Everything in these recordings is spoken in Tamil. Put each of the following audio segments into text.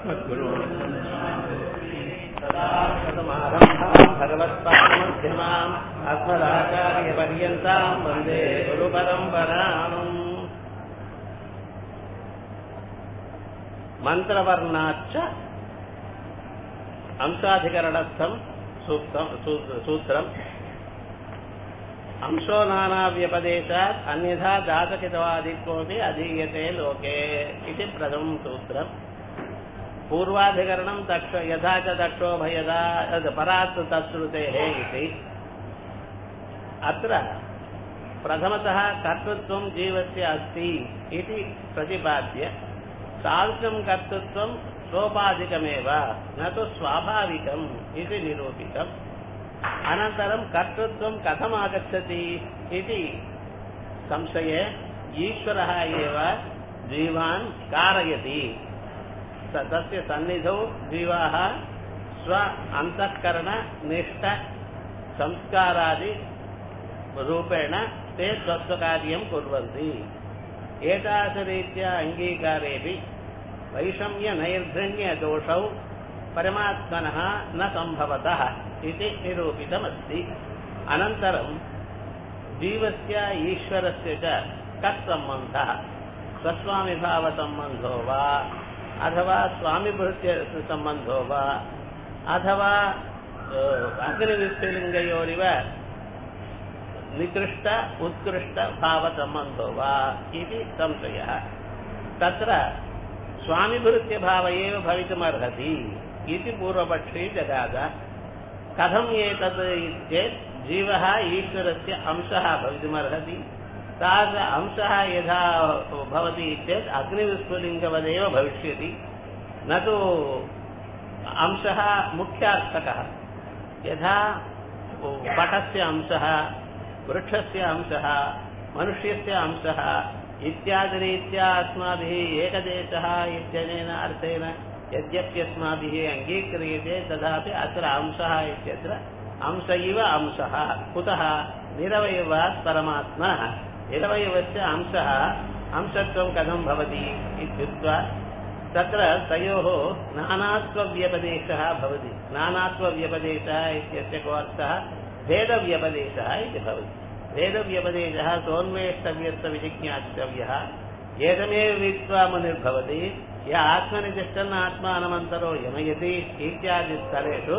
अस्मद्गुरो सदाशिवसमारम्भाम् भगवत्पादमध्यमाम् अस्मदाचार्यपर्यन्ताम् वन्दे गुरुपरम्पराम् मन्त्रवर्णाच्च अंशाधिकरणस्थम् सूक्तम् सूत्रम् अंशो नानाव्यपदेशात् अन्यथा जातकितवादित्वमपि अधीयते लोके इति प्रथमं सूत्रम् पूर्वाधिकरणं दक्ष यथा च दक्षोभयदा परात् तत्श्रुतेः इति अत्र प्रथमतः कर्तृत्वं जीवस्य अस्ति इति प्रतिपाद्य तादृशं कर्तृत्वं सोपाधिकमेव न तु स्वाभाविकम् इति निरूपितम् अनन्तरं कर्तृत्वं कथम् आगच्छति इति संशये ईश्वरः एव जीवान् कारयति तस्य सन्निधौ जीवाः स्व अन्तःकरणनिष्ठ संस्कारादि रूपेण ते स्वस्वकार्यं कुर्वन्ति एतादृशरीत्या अङ्गीकारेऽपि वैषम्यनैर्धन्यदोषौ परमात्मनः न सम्भवतः इति निरूपितमस्ति अनन्तरं जीवस्य ईश्वरस्य च कत्सम्बन्धः स्वस्वामिभावसम्बन्धो वा अथवा स्वामिभृत्यसम्बन्धो वा अथवा अग्निविस्फलिङ्गयोरिव निकृष्ट उत्कृष्टभावसम्बन्धो वा इति संशयः तत्र स्वामिभृत्यभाव एव भवितुमर्हति इति पूर्वपक्षे जगाद कथम् एतत् चेत् जीवः ईश्वरस्य अंशः भवितुमर्हति तादृश अंशः यथा भवति चेत् अग्निविस्फुलिङ्गवदेव भविष्यति न तु अंशः मुख्यार्थकः यथा पटस्य अंशः वृक्षस्य अंशः मनुष्यस्य अंशः इत्यादिरीत्या अस्माभिः एकदेशः इत्यनेन अर्थेन यद्यप्यस्माभिः अङ्गीक्रियते तथापि अत्र अंशः इत्यत्र अंश इव अंशः कुतः निरवयवात् परमात्मनः निरवयवस्य अंशः अंशत्वं कथं भवति इत्युक्त्वा तत्र तयोः नानात्वव्यपदेशः भवति नानात्वव्यपदेशः इत्यस्य को अर्थः भेदव्यपदेशः इति भवति भेदव्यपदेशः सोन्वेष्टव्यत्वविजिज्ञातव्यः एतमेव वित्त्वा मुनिर्भवति य आत्मनि तिष्ठन् आत्मानमन्तरो यमयति इत्यादि स्थलेषु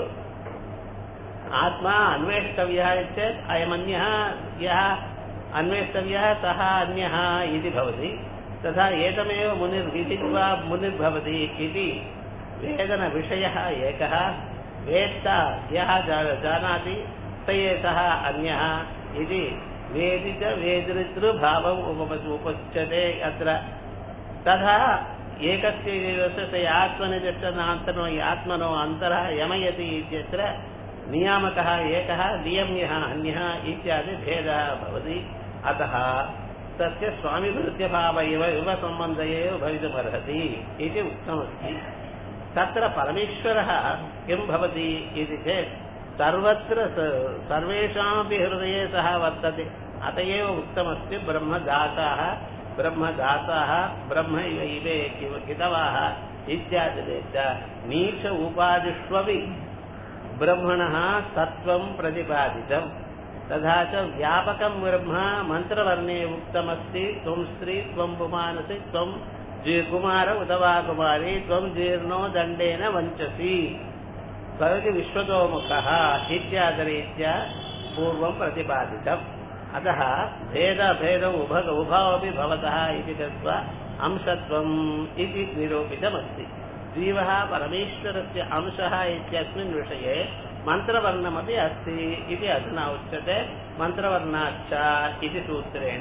आत्मा अन्वेष्टव्यः चेत् अयमन्यः यः अन्वेष्टव्यः सः अन्यः इति भवति तथा एतमेव मुनिर्विदित्वा मुनिर्भवति इति वेदनविषयः एकः वेत्ता यः जानाति स एषः अन्यः इति वेदि च वेदृतृभावम् उप उपच्यते अत्र तथा एकस्य जीवस्य आत्मनिर्दिष्टनान्तनो आत्मनो अन्तरः यमयति इत्यत्र नियामकः एकः नियम्यः अन्यः इत्यादि भेदः भवति अतः तस्य स्वामिभृत्यभाव इव युवसम्बन्ध एव भवितुमर्हति इति उक्तमस्ति तत्र परमेश्वरः किं भवति इति चेत् सर्वत्र सर्वेषामपि हृदये सः वर्तते अत एव उक्तमस्ति ब्रह्मदाताः ब्रह्मदाताः ब्रह्म इव इवे हितवाः इत्यादिरीत्या नीच उपादिष्वपि ब्रह्मणः तत्त्वं प्रतिपादितम् तथा च व्यापकं ब्रह्म मन्त्रवर्णे उक्तमस्ति त्वं स्त्री त्वं पुमानसि त्वं कुमार उत वा कुमारी त्वं जीर्णो दण्डेन वञ्चसि भवति विश्वतोमुखः इत्यादिरीत्या पूर्वं प्रतिपादितम् अतः भेदभेदौ उभग उभावपि भवतः इति कृत्वा अंशत्वम् इति निरूपितमस्ति जीवः परमेश्वरस्य अंशः इत्यस्मिन् विषये मन्त्रवर्णमपि अस्ति इति अधुना उच्यते मन्त्रवर्णाच्च इति सूत्रेण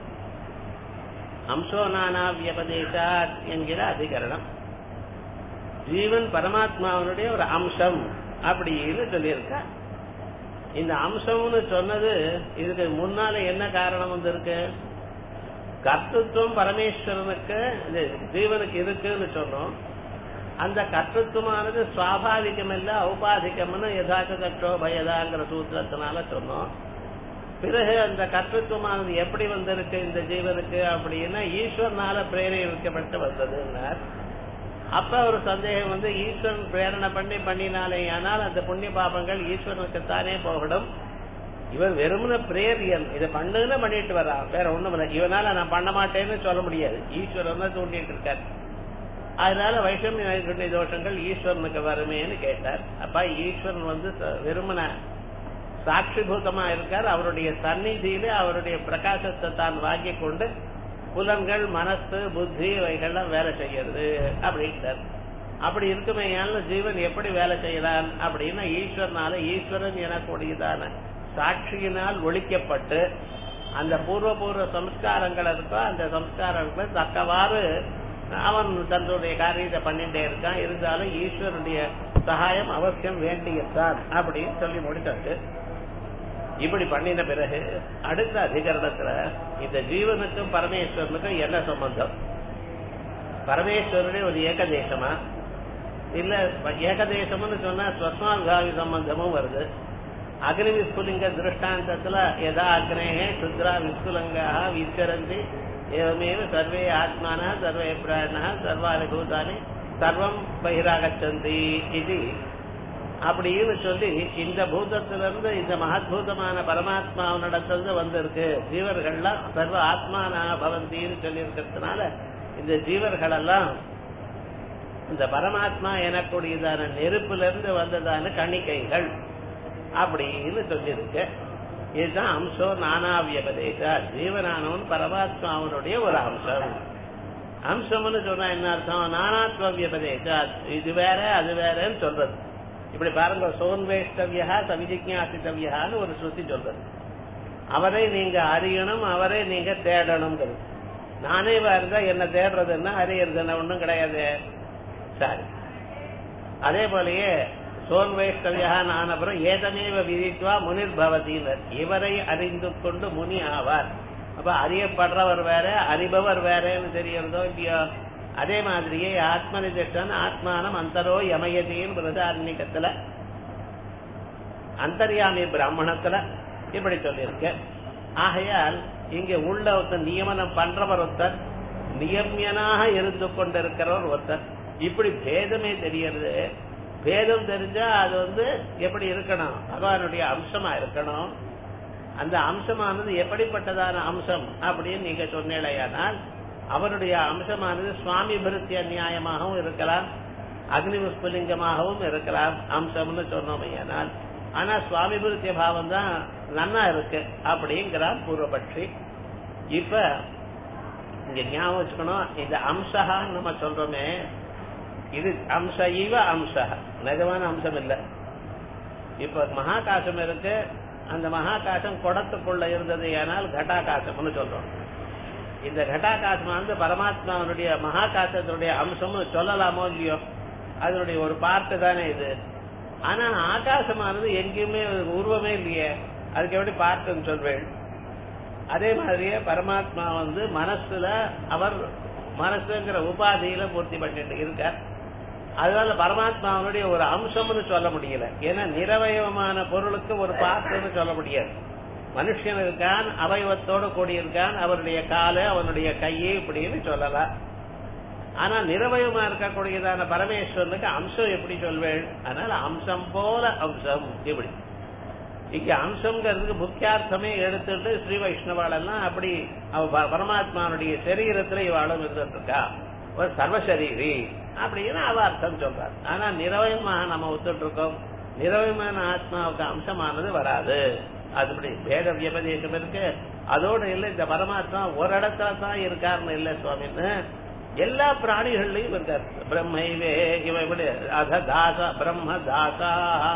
अंशो நானாவியபதேசாத் என்கிற அதிகரணம் ஜீவன் பரமாத்மாவனுடைய ஒரு அம்சம் அப்படின்னு சொல்லியிருக்க இந்த அம்சம்னு சொன்னது இதுக்கு முன்னால என்ன காரணம் வந்திருக்கு கர்த்தத்துவம் பரமேஸ்வரனுக்கு ஜீவனுக்கு இருக்குன்னு சொன்னோம் அந்த கர்த்தத்துவமானது சுவாபாவிகம் இல்ல ஔபாதிகம்னு யதாச்ச தட்டோ பயதாங்கிற சூத்திரத்தினால சொன்னோம் பிறகு அந்த கர்த்தத்துவமானது எப்படி வந்திருக்கு இந்த ஜீவனுக்கு அப்படின்னா ஈஸ்வரனால பிரேரிக்கப்பட்டு வந்ததுன்னார் அப்ப ஒரு சந்தேகம் வந்து ஈஸ்வரன் பிரேரணை பண்ணி பண்ணினாலே ஆனால் அந்த புண்ணிய பாபங்கள் ஈஸ்வரனுக்கு தானே போகணும் இவர் வெறுமன பிரேரியன் இதை பண்ணுன்னு பண்ணிட்டு வரா வேற ஒண்ணும் இல்லை இவனால நான் பண்ண மாட்டேன்னு சொல்ல முடியாது ஈஸ்வரன் தான் தூண்டிட்டு இருக்காரு அதனால வைஷமிய நைர்குண்ய தோஷங்கள் ஈஸ்வரனுக்கு வருமேன்னு கேட்டார் அப்ப ஈஸ்வரன் வந்து ச- வெறுமன சாட்சிபூதமா இருக்கார் அவருடைய சந்நிதியில அவருடைய பிரகாசத்தை தான் வாங்கி கொண்டு புலன்கள் மனசு புத்தி இவைகள்லாம் வேலை செய்யறது அப்படின்ட்டார் அப்படி இருக்குமே ஜீவன் எப்படி வேலை செய்யறான் அப்படின்னா ஈஸ்வரனால ஈஸ்வரன் எனக்கூடியதான சாட்சியினால் ஒழிக்கப்பட்டு அந்த பூர்வ பூர்வ சம்ஸ்காரங்கள் இருக்கோ அந்த சம்ஸ்காரங்களை தக்கவாறு அவன் தன்னுடைய காரியத்தை பண்ணிட்டே இருக்கான் இருந்தாலும் ஈஸ்வரனுடைய சகாயம் அவசியம் வேண்டியதுதான் அப்படின்னு சொல்லி முடித்தாச்சு இப்படி பண்ணின பிறகு அடுத்த அதிகரணத்துல இந்த ஜீவனுக்கும் பரமேஸ்வரனுக்கும் என்ன சம்பந்தம் பரமேஸ்வரனுடைய ஒரு ஏகதேசமா இல்ல ஏகதேசம்னு சொன்னா ஸ்வஸ்மாகாவி சம்பந்தமும் வருது அக்னி விஸ்புலிங்க திருஷ்டாந்தத்துல எதா அக்னேகே சுத்ரா விஸ்புலங்கா விச்சரந்தி ஏவமேவ சர்வே ஆத்மானா சர்வே பிராணா சர்வாணி பூதானி சர்வம் பகிராகச்சந்தி இது அப்படின்னு சொல்லி இந்த பூதத்திலிருந்து இந்த மகத்பூதமான பரமாத்மாவனிடத்திலிருந்து வந்திருக்கு ஜீவர்கள்லாம் சர்வ ஆத்மானா பவந்தின்னு சொல்லி இருக்கிறதுனால இந்த ஜீவர்கள் எல்லாம் இந்த பரமாத்மா எனக்கூடியதான நெருப்புல இருந்து வந்ததான கணிக்கைகள் அப்படின்னு சொல்லியிருக்கு இதுதான் அம்சம் நானாவியபதேசா ஜீவனானவன் பரமாத்மாவனுடைய ஒரு அம்சம் அம்சம்னு சொன்னா என்ன அர்த்தம் நானாத்வ வியபதேசா இது வேற அது வேறன்னு சொல்றது இப்படி பாருங்க சோன்வேஷ்டவியா சவிஜிக்யாசித்தவியான்னு ஒரு ஸ்ருதி சொல்றது அவரை நீங்க அறியணும் அவரை நீங்க தேடணுங்கிறது நானே இருந்தா என்ன தேடுறதுன்னா அறியறதுன்னா ஒண்ணும் கிடையாது சரி அதே போலயே சோன்வேஷ்டவியா நான் அப்புறம் ஏதமேவ விதித்வா முனிர் பவதினர் இவரை அறிந்து கொண்டு முனி ஆவார் அப்ப அறியப்படுறவர் வேற அறிபவர் வேறன்னு தெரியறதோ இல்லையோ அதே மாதிரியே ஆத்மனிதன் ஆத்மானம் அந்தரோ யமயதின்னு பிரதாரண்யத்துல அந்தர்யாமி பிராமணத்துல இப்படி சொல்லியிருக்க ஆகையால் இங்க உள்ள ஒருத்தர் நியமனம் பண்றவர் ஒருத்தர் நியமியனாக இருந்து கொண்டிருக்கிறவர் ஒருத்தர் இப்படி பேதமே தெரியறது பேதம் தெரிஞ்சா அது வந்து எப்படி இருக்கணும் பகவானுடைய அம்சமா இருக்கணும் அந்த அம்சமானது எப்படிப்பட்டதான அம்சம் அப்படின்னு நீங்க சொன்னேடையானால் அவருடைய அம்சமானது சுவாமி பிருத்திய நியாயமாகவும் இருக்கலாம் அக்னி புஷ்பலிங்கமாகவும் இருக்கலாம் அம்சம்னு சொன்னோமையானால் ஆனா சுவாமி பிருத்திய பாவம் தான் நன்னா இருக்கு அப்படிங்கிறான் பூர்வபட்சி இப்ப இங்க ஞாபகம் வச்சுக்கணும் இந்த அம்சகான்னு நம்ம சொல்றோமே இது அம்ச இவ அம்ச நிஜமான அம்சம் இல்ல இப்ப மகாகாசம் இருக்கு அந்த மகாகாசம் குடத்துக்குள்ள இருந்தது ஏனால் கட்டாகாசம்னு சொல்றோம் இந்த கட்டாகாசமானது பரமாத்மாவனுடைய மகாகாசத்தினுடைய அம்சம்னு சொல்லலாமோ இல்லையோ அதனுடைய ஒரு பார்ட்டு தானே இது ஆனா ஆகாசமானது எங்கேயுமே உருவமே இல்லையே அதுக்கு எப்படி பார்ட்டுன்னு சொல்வேன் அதே மாதிரியே பரமாத்மா வந்து மனசுல அவர் மனசுங்கிற உபாதியில பூர்த்தி பண்ணிட்டு இருக்கார் அதனால பரமாத்மாவனுடைய ஒரு அம்சம்னு சொல்ல முடியல ஏன்னா நிறவயவமான பொருளுக்கு ஒரு பார்ட்டுன்னு சொல்ல முடியாது மனுஷன் இருக்கான் அவயவத்தோடு கூடியிருக்கான் அவருடைய காலு அவனுடைய கையை இப்படின்னு சொல்லலாம் ஆனா நிறவயமா இருக்கக்கூடியதான பரமேஸ்வரனுக்கு அம்சம் எப்படி சொல்வேன் அதனால அம்சம் போல அம்சம் இப்படி இங்க அம்சம்ங்கிறதுக்கு முக்கியார்த்தமே எடுத்துட்டு ஸ்ரீ வைஷ்ணவாள் எல்லாம் அப்படி அவ ப- பரமாத்மானுடைய சரீரத்துல இவாளும் இருந்துட்டு இருக்கா ஒரு சர்வசரீரி அப்படின்னு அவ அர்த்தம் சொல்றார் ஆனா நிறவயமாக நம்ம ஒத்துட்டு இருக்கோம் நிறவயமான ஆத்மாவுக்கு அம்சமானது வராது அதுபடி பேத வியபதேசம் இருக்கு அதோட இல்ல இந்த பரமாத்மா ஒரு இடத்துல தான் இருக்காருன்னு இல்ல சுவாமின்னு எல்லா பிராணிகள்லயும் இருக்கார் பிரம்மைவே இவ இப்படி அத தாசா பிரம்ம தாசா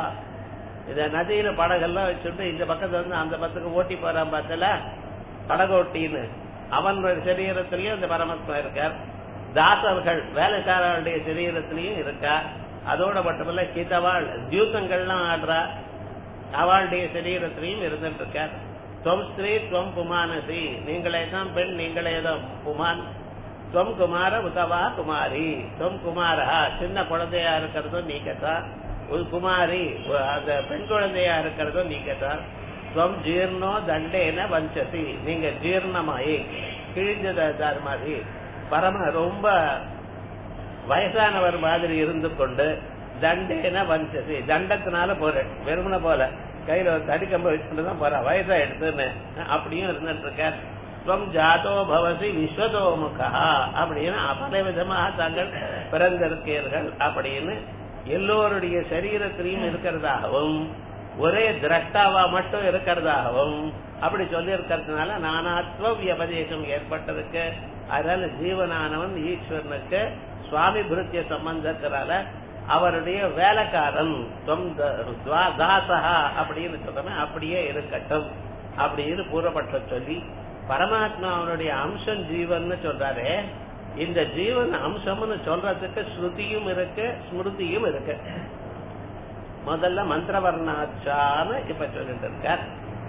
இந்த நதியில படகெல்லாம் வச்சுட்டு இந்த பக்கத்துல இருந்து அந்த பக்கத்துக்கு ஓட்டி போறான் பார்த்தல படகோட்டின்னு அவன் சரீரத்திலயும் இந்த பரமாத்மா இருக்கார் தாசர்கள் வேலைக்காரர்களுடைய சரீரத்திலையும் இருக்கா அதோட மட்டுமல்ல கீதவாள் தியூத்தங்கள்லாம் ஆடுறா அவளுடைய சரீரத்திலையும் இருந்துட்டு இருக்கார் துவம் ஸ்திரீ துவம் புமானசி நீங்களே தான் பெண் நீங்களே தான் புமான் துவம் குமார உதவா குமாரி துவம் குமாரா சின்ன குழந்தையா இருக்கிறதும் நீங்க தான் ஒரு குமாரி ஒரு அந்த பெண் குழந்தையா இருக்கிறதும் நீங்க தான் துவம் ஜீர்ணோ தண்டேன வஞ்சசி நீங்க ஜீர்ணமாயி கிழிஞ்சத மாதிரி பரம ரொம்ப வயசானவர் மாதிரி இருந்து கொண்டு தண்டேன வஞ்சசி தண்டத்தினால போறேன் வெறுமனை போல கையில ஒரு தடிக்கம்ப வச்சுட்டு தான் போறேன் வயசா எடுத்துன்னு அப்படியும் இருந்துட்டு இருக்க ஸ்வம் ஜாதோ பவசி விஸ்வதோமுகா அப்படின்னு பல விதமாக தாங்கள் பிறந்திருக்கீர்கள் அப்படின்னு எல்லோருடைய சரீரத்திலையும் இருக்கிறதாகவும் ஒரே திரஷ்டாவா மட்டும் இருக்கிறதாகவும் அப்படி சொல்லி இருக்கிறதுனால நானாத்வ வியபதேசம் ஏற்பட்டிருக்கு அதனால ஜீவனானவன் ஈஸ்வரனுக்கு சுவாமி பிருத்திய சம்பந்தத்தினால அவருடைய வேலைக்காரன் தாசகா அப்படின்னு சொல்றேன் அப்படியே இருக்கட்டும் அப்படின்னு கூறப்பட்ட சொல்லி பரமாத்மா அவனுடைய அம்சம் ஜீவன் சொல்றாரு இந்த ஜீவன் அம்சம்னு சொல்றதுக்கு ஸ்ருதியும் இருக்கு ஸ்மிருதியும் இருக்கு முதல்ல மந்திரவர்ணாச்சான்னு இப்ப சொல்லிட்டு இருக்கார்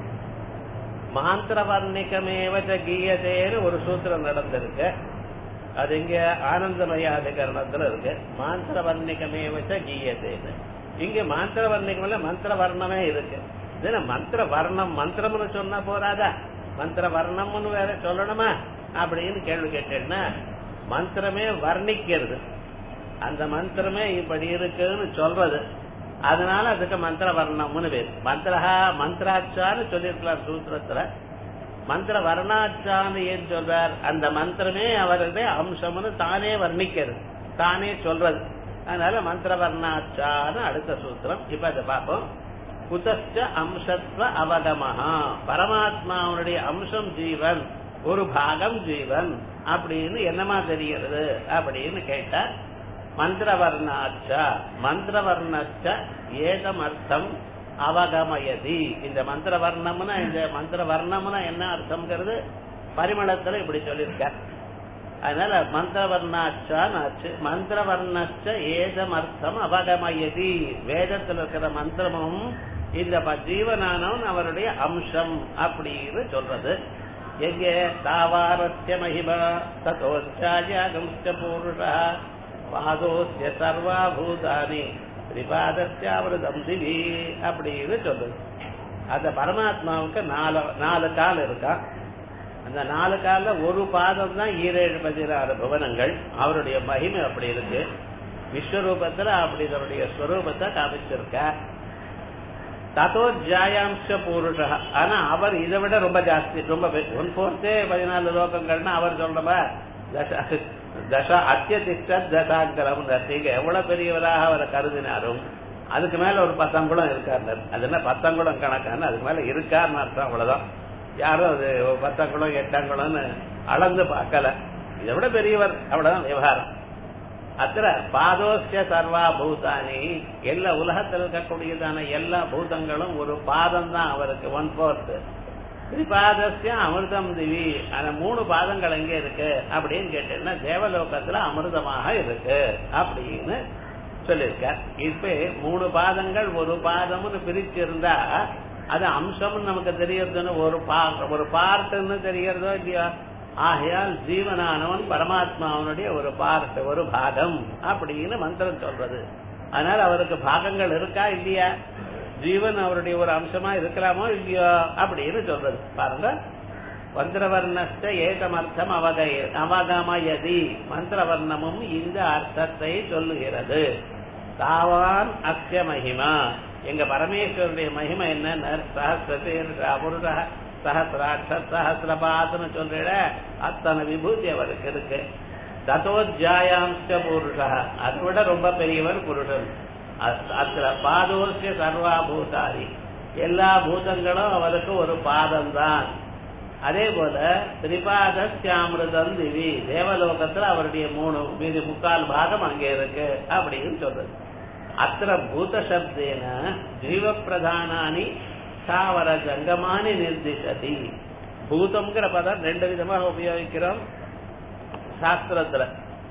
மாந்திரவர்ணிகமேவச்ச கீயதேன்னு ஒரு சூத்திரம் நடந்திருக்கு அது இங்க ஆனந்தமயாதிகரணத்துல இருக்கு மாந்திரவர்ணிகமேவச்ச கீயதேன்னு இங்க மாந்திரவர்ணிகம் மந்திர வர்ணமே இருக்கு இதுல மந்திர வர்ணம் மந்திரம்னு சொன்னா போறாதா மந்திர வர்ணம்னு வேற சொல்லணுமா அப்படின்னு கேள்வி கேட்டேன்னா மந்திரமே வர்ணிக்கிறது அந்த மந்திரமே இப்படி இருக்குன்னு சொல்றது அதனால அதுக்கு மந்திர வர்ணம்னு பேர் மந்திரஹா மந்திராச்சான்னு சொல்லியிருக்கலாம் சூத்திரத்துல மந்திர வர்ணாச்சான்னு ஏன் சொல்றார் அந்த மந்திரமே அவருடைய அம்சம்னு தானே வர்ணிக்கிறது தானே சொல்றது அதனால மந்திர வர்ணாச்சான்னு அடுத்த சூத்திரம் இப்ப அதை பார்ப்போம் குதஸ்ட அம்சத்வ அவகமஹா பரமாத்மாவுடைய அம்சம் ஜீவன் ஒரு பாகம் ஜீவன் அப்படின்னு என்னமா தெரிகிறது அப்படின்னு கேட்டா மந்திரவர்ணாச்ச மந்திரவர்ணச்ச ஏதம் அர்த்தம் அவகமயதி இந்த மந்திரவர்ணம்னா இந்த மந்திரவர்ணம்னா என்ன அர்த்தம்ங்கிறது பரிமளத்துல இப்படி சொல்லியிருக்க அதனால மந்திரவர்ணாச்சான்னு ஆச்சு மந்திரவர்ணச்ச ஏதம் அர்த்தம் அவகமயதி வேதத்தில் இருக்கிற மந்திரமும் இந்த ஜீவனானவன் அவருடைய அம்சம் அப்படின்னு சொல்றது எங்கே தாவாரஸ்ய மகிமா ததோச்சாரியாகம்ச பூருஷா பாதோஸ்ய சர்வா பூதானி திரிபாதஸ்யாவிரதம் திவி அப்படின்னு சொல்லுது அந்த பரமாத்மாவுக்கு நாலு நாலு கால் இருக்கா அந்த நாலு கால ஒரு பாதம் தான் ஈரேழு பதினாறு புவனங்கள் அவருடைய மகிமை அப்படி இருக்கு விஸ்வரூபத்துல அப்படி அவருடைய ஸ்வரூபத்தை காமிச்சிருக்க ததோ ஜாயாம்ச புருஷ ஆனா அவர் இதை விட ரொம்ப ஜாஸ்தி ரொம்ப ஒன் போர்த்தே பதினாலு லோகங்கள்னா அவர் சொல்றப்ப தச தச அத்தியதிஷ்ட தசாங்கரம் நீங்க எவ்வளவு பெரியவராக அவரை கருதினாரும் அதுக்கு மேல ஒரு பத்தாங்குளம் இருக்காரு அது என்ன பத்தாங்குளம் கணக்கான அதுக்கு மேல இருக்காருன்னு அர்த்தம் அவ்வளவுதான் யாரும் அது பத்தாங்குளம் எட்டாங்குளம்னு அளந்து பார்க்கல இதை விட பெரியவர் அவ்வளவுதான் விவகாரம் அத்திர பாதோஸ்ய சர்வா பூதானி எல்லா உலகத்தில் இருக்கக்கூடியதான எல்லா பூதங்களும் ஒரு பாதம் தான் அவருக்கு ஒன் போர்த் திரிபாதஸ்ய அமிர்தம் திவி ஆனா மூணு பாதங்கள் எங்க இருக்கு அப்படின்னு கேட்டீங்கன்னா தேவலோகத்துல அமிர்தமாக இருக்கு அப்படின்னு சொல்லியிருக்கார் இப்ப மூணு பாதங்கள் ஒரு பாதம்னு பிரிச்சிருந்தா அது அம்சம்னு நமக்கு தெரியறதுன்னு ஒரு பா ஒரு பார்ட்டுன்னு தெரியறதோ இல்லையா ஆகையால் ஜீவனானவன் பரமாத்மாவனுடைய ஒரு பார்ட் ஒரு பாகம் அப்படின்னு மந்திரம் சொல்றது அதனால அவருக்கு பாகங்கள் இருக்கா இல்லையா ஜீவன் அவருடைய ஒரு அம்சமா இருக்கலாமோ இல்லையோ அப்படின்னு சொல்றது பாருங்க மந்திரவர்ணஸ்த ஏகமர்த்தம் அவகய அவகமயதி மந்திரவர்ணமும் இந்த அர்த்தத்தை சொல்லுகிறது தாவான் அஸ்ய மகிமா எங்க பரமேஸ்வருடைய மகிமை என்ன சஹசிரதீர் அபுருஷ சஹசிராட்ச சஹசிரபாத்னு சொல்ற அத்தனை விபூதி அவருக்கு இருக்கு ததோஜாயாம்ச புருஷ அதை விட ரொம்ப பெரியவர் புருஷன் அத்திர பாதோசிய சர்வா பூதாரி எல்லா பூதங்களும் அவருக்கு ஒரு பாதம் தான் அதே போல திரிபாதஸ்யாமிருதம் திவி தேவலோகத்துல அவருடைய மூணு மீது முக்கால் பாகம் அங்கே இருக்கு அப்படின்னு சொல்றது அத்திர பூத சப்தேன ஜீவ பிரதானானி ஸ்தாவர ஜங்கமானி நிர்திசதி பூதம்ங்கிற பதம் ரெண்டு விதமாக உபயோகிக்கிறோம் சாஸ்திரத்துல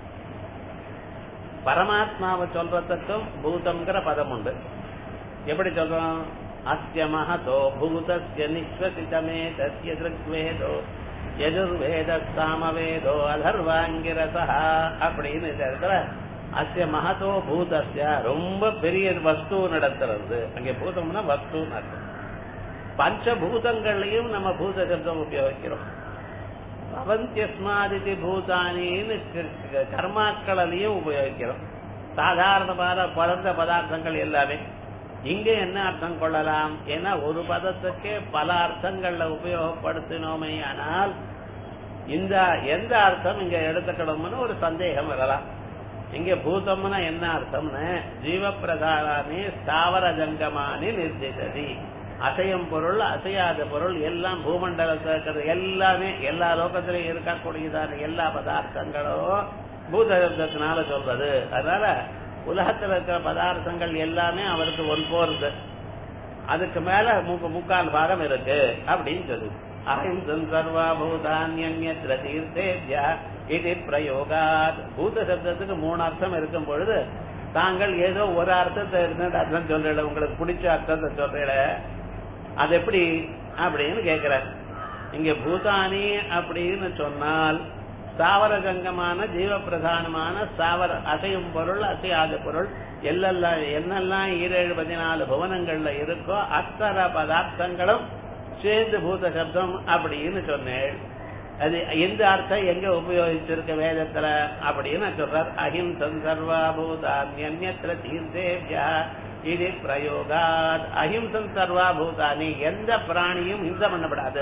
பரமாத்மாவை சொல்றதுக்கும் பூதம்ங்கிற பதம் உண்டு எப்படி சொல்றோம் அஸ்ய மகதோ பூதஸ்ய நிஸ்வசிதமே தஸ்ய திருக்வேதோ எதிர்வேத சாமவேதோ அதர்வாங்கிரசா அப்படின்னு இந்த இடத்துல அஸ்ய மகதோ பூதஸ்ய ரொம்ப பெரிய வஸ்து நடத்துறது அங்கே பூதம்னா வஸ்துன்னு அர்த்தம் பஞ்சபூதங்கள்லயும் நம்ம பூத சப்தம் உபயோகிக்கிறோம் பிரபஞ்சஸ்மாதிதி பூதானின்னு கர்மாக்களையும் உபயோகிக்கிறோம் சாதாரணமான பரந்த பதார்த்தங்கள் எல்லாமே இங்க என்ன அர்த்தம் கொள்ளலாம் ஏன்னா ஒரு பதத்துக்கே பல அர்த்தங்கள்ல உபயோகப்படுத்தினோமே ஆனால் இந்த எந்த அர்த்தம் இங்க எடுத்துக்கணும்னு ஒரு சந்தேகம் வரலாம் இங்க பூதம்னா என்ன அர்த்தம்னு ஜீவப்பிரதானே ஸ்தாவர ஜங்கமானி நிர்திசதி அசையும் பொருள் அசையாத பொருள் எல்லாம் பூமண்டலத்தில் இருக்கிறது எல்லாமே எல்லா லோகத்திலையும் இருக்கக்கூடியதான எல்லா பதார்த்தங்களும் பூத சப்தத்தினால சொல்றது அதனால உலகத்தில் இருக்கிற பதார்த்தங்கள் எல்லாமே அவருக்கு ஒன் போறது அதுக்கு மேல முக்க முக்கால் பாகம் இருக்கு அப்படின்னு சொல்லுது அஹிம்சம் சர்வா பூதான்யத்ர தீர்த்தேத்யா இது பிரயோகாத் பூத சப்தத்துக்கு மூணு அர்த்தம் இருக்கும் பொழுது தாங்கள் ஏதோ ஒரு அர்த்தத்தை இருந்த அர்த்தம் சொல்றீங்க உங்களுக்கு பிடிச்ச அர்த்தத்தை சொல்றீங்க அது எப்படி அப்படின்னு கேக்குறார் இங்க பூதானி அப்படின்னு சொன்னால் ஸ்தாவர கங்கமான ஜீவப்பிரதானமான ஸ்தாவர அசையும் பொருள் அசையாத பொருள் எல்லெல்லாம் என்னெல்லாம் ஈரேழு பதினாலு புவனங்கள்ல இருக்கோ அத்தனை பதார்த்தங்களும் சேர்ந்து பூத சப்தம் அப்படின்னு சொன்னேன் அது எந்த அர்த்தம் எங்க உபயோகிச்சிருக்க வேதத்துல அப்படின்னு சொல்றார் அஹிம்சம் சர்வா பூதான்யத்ர தீர்த்தேபியா இது பிரயோகாத் அஹிம்சம் சர்வா பூதானி எந்த பிராணியும் ஹிம்சம் பண்ணப்படாது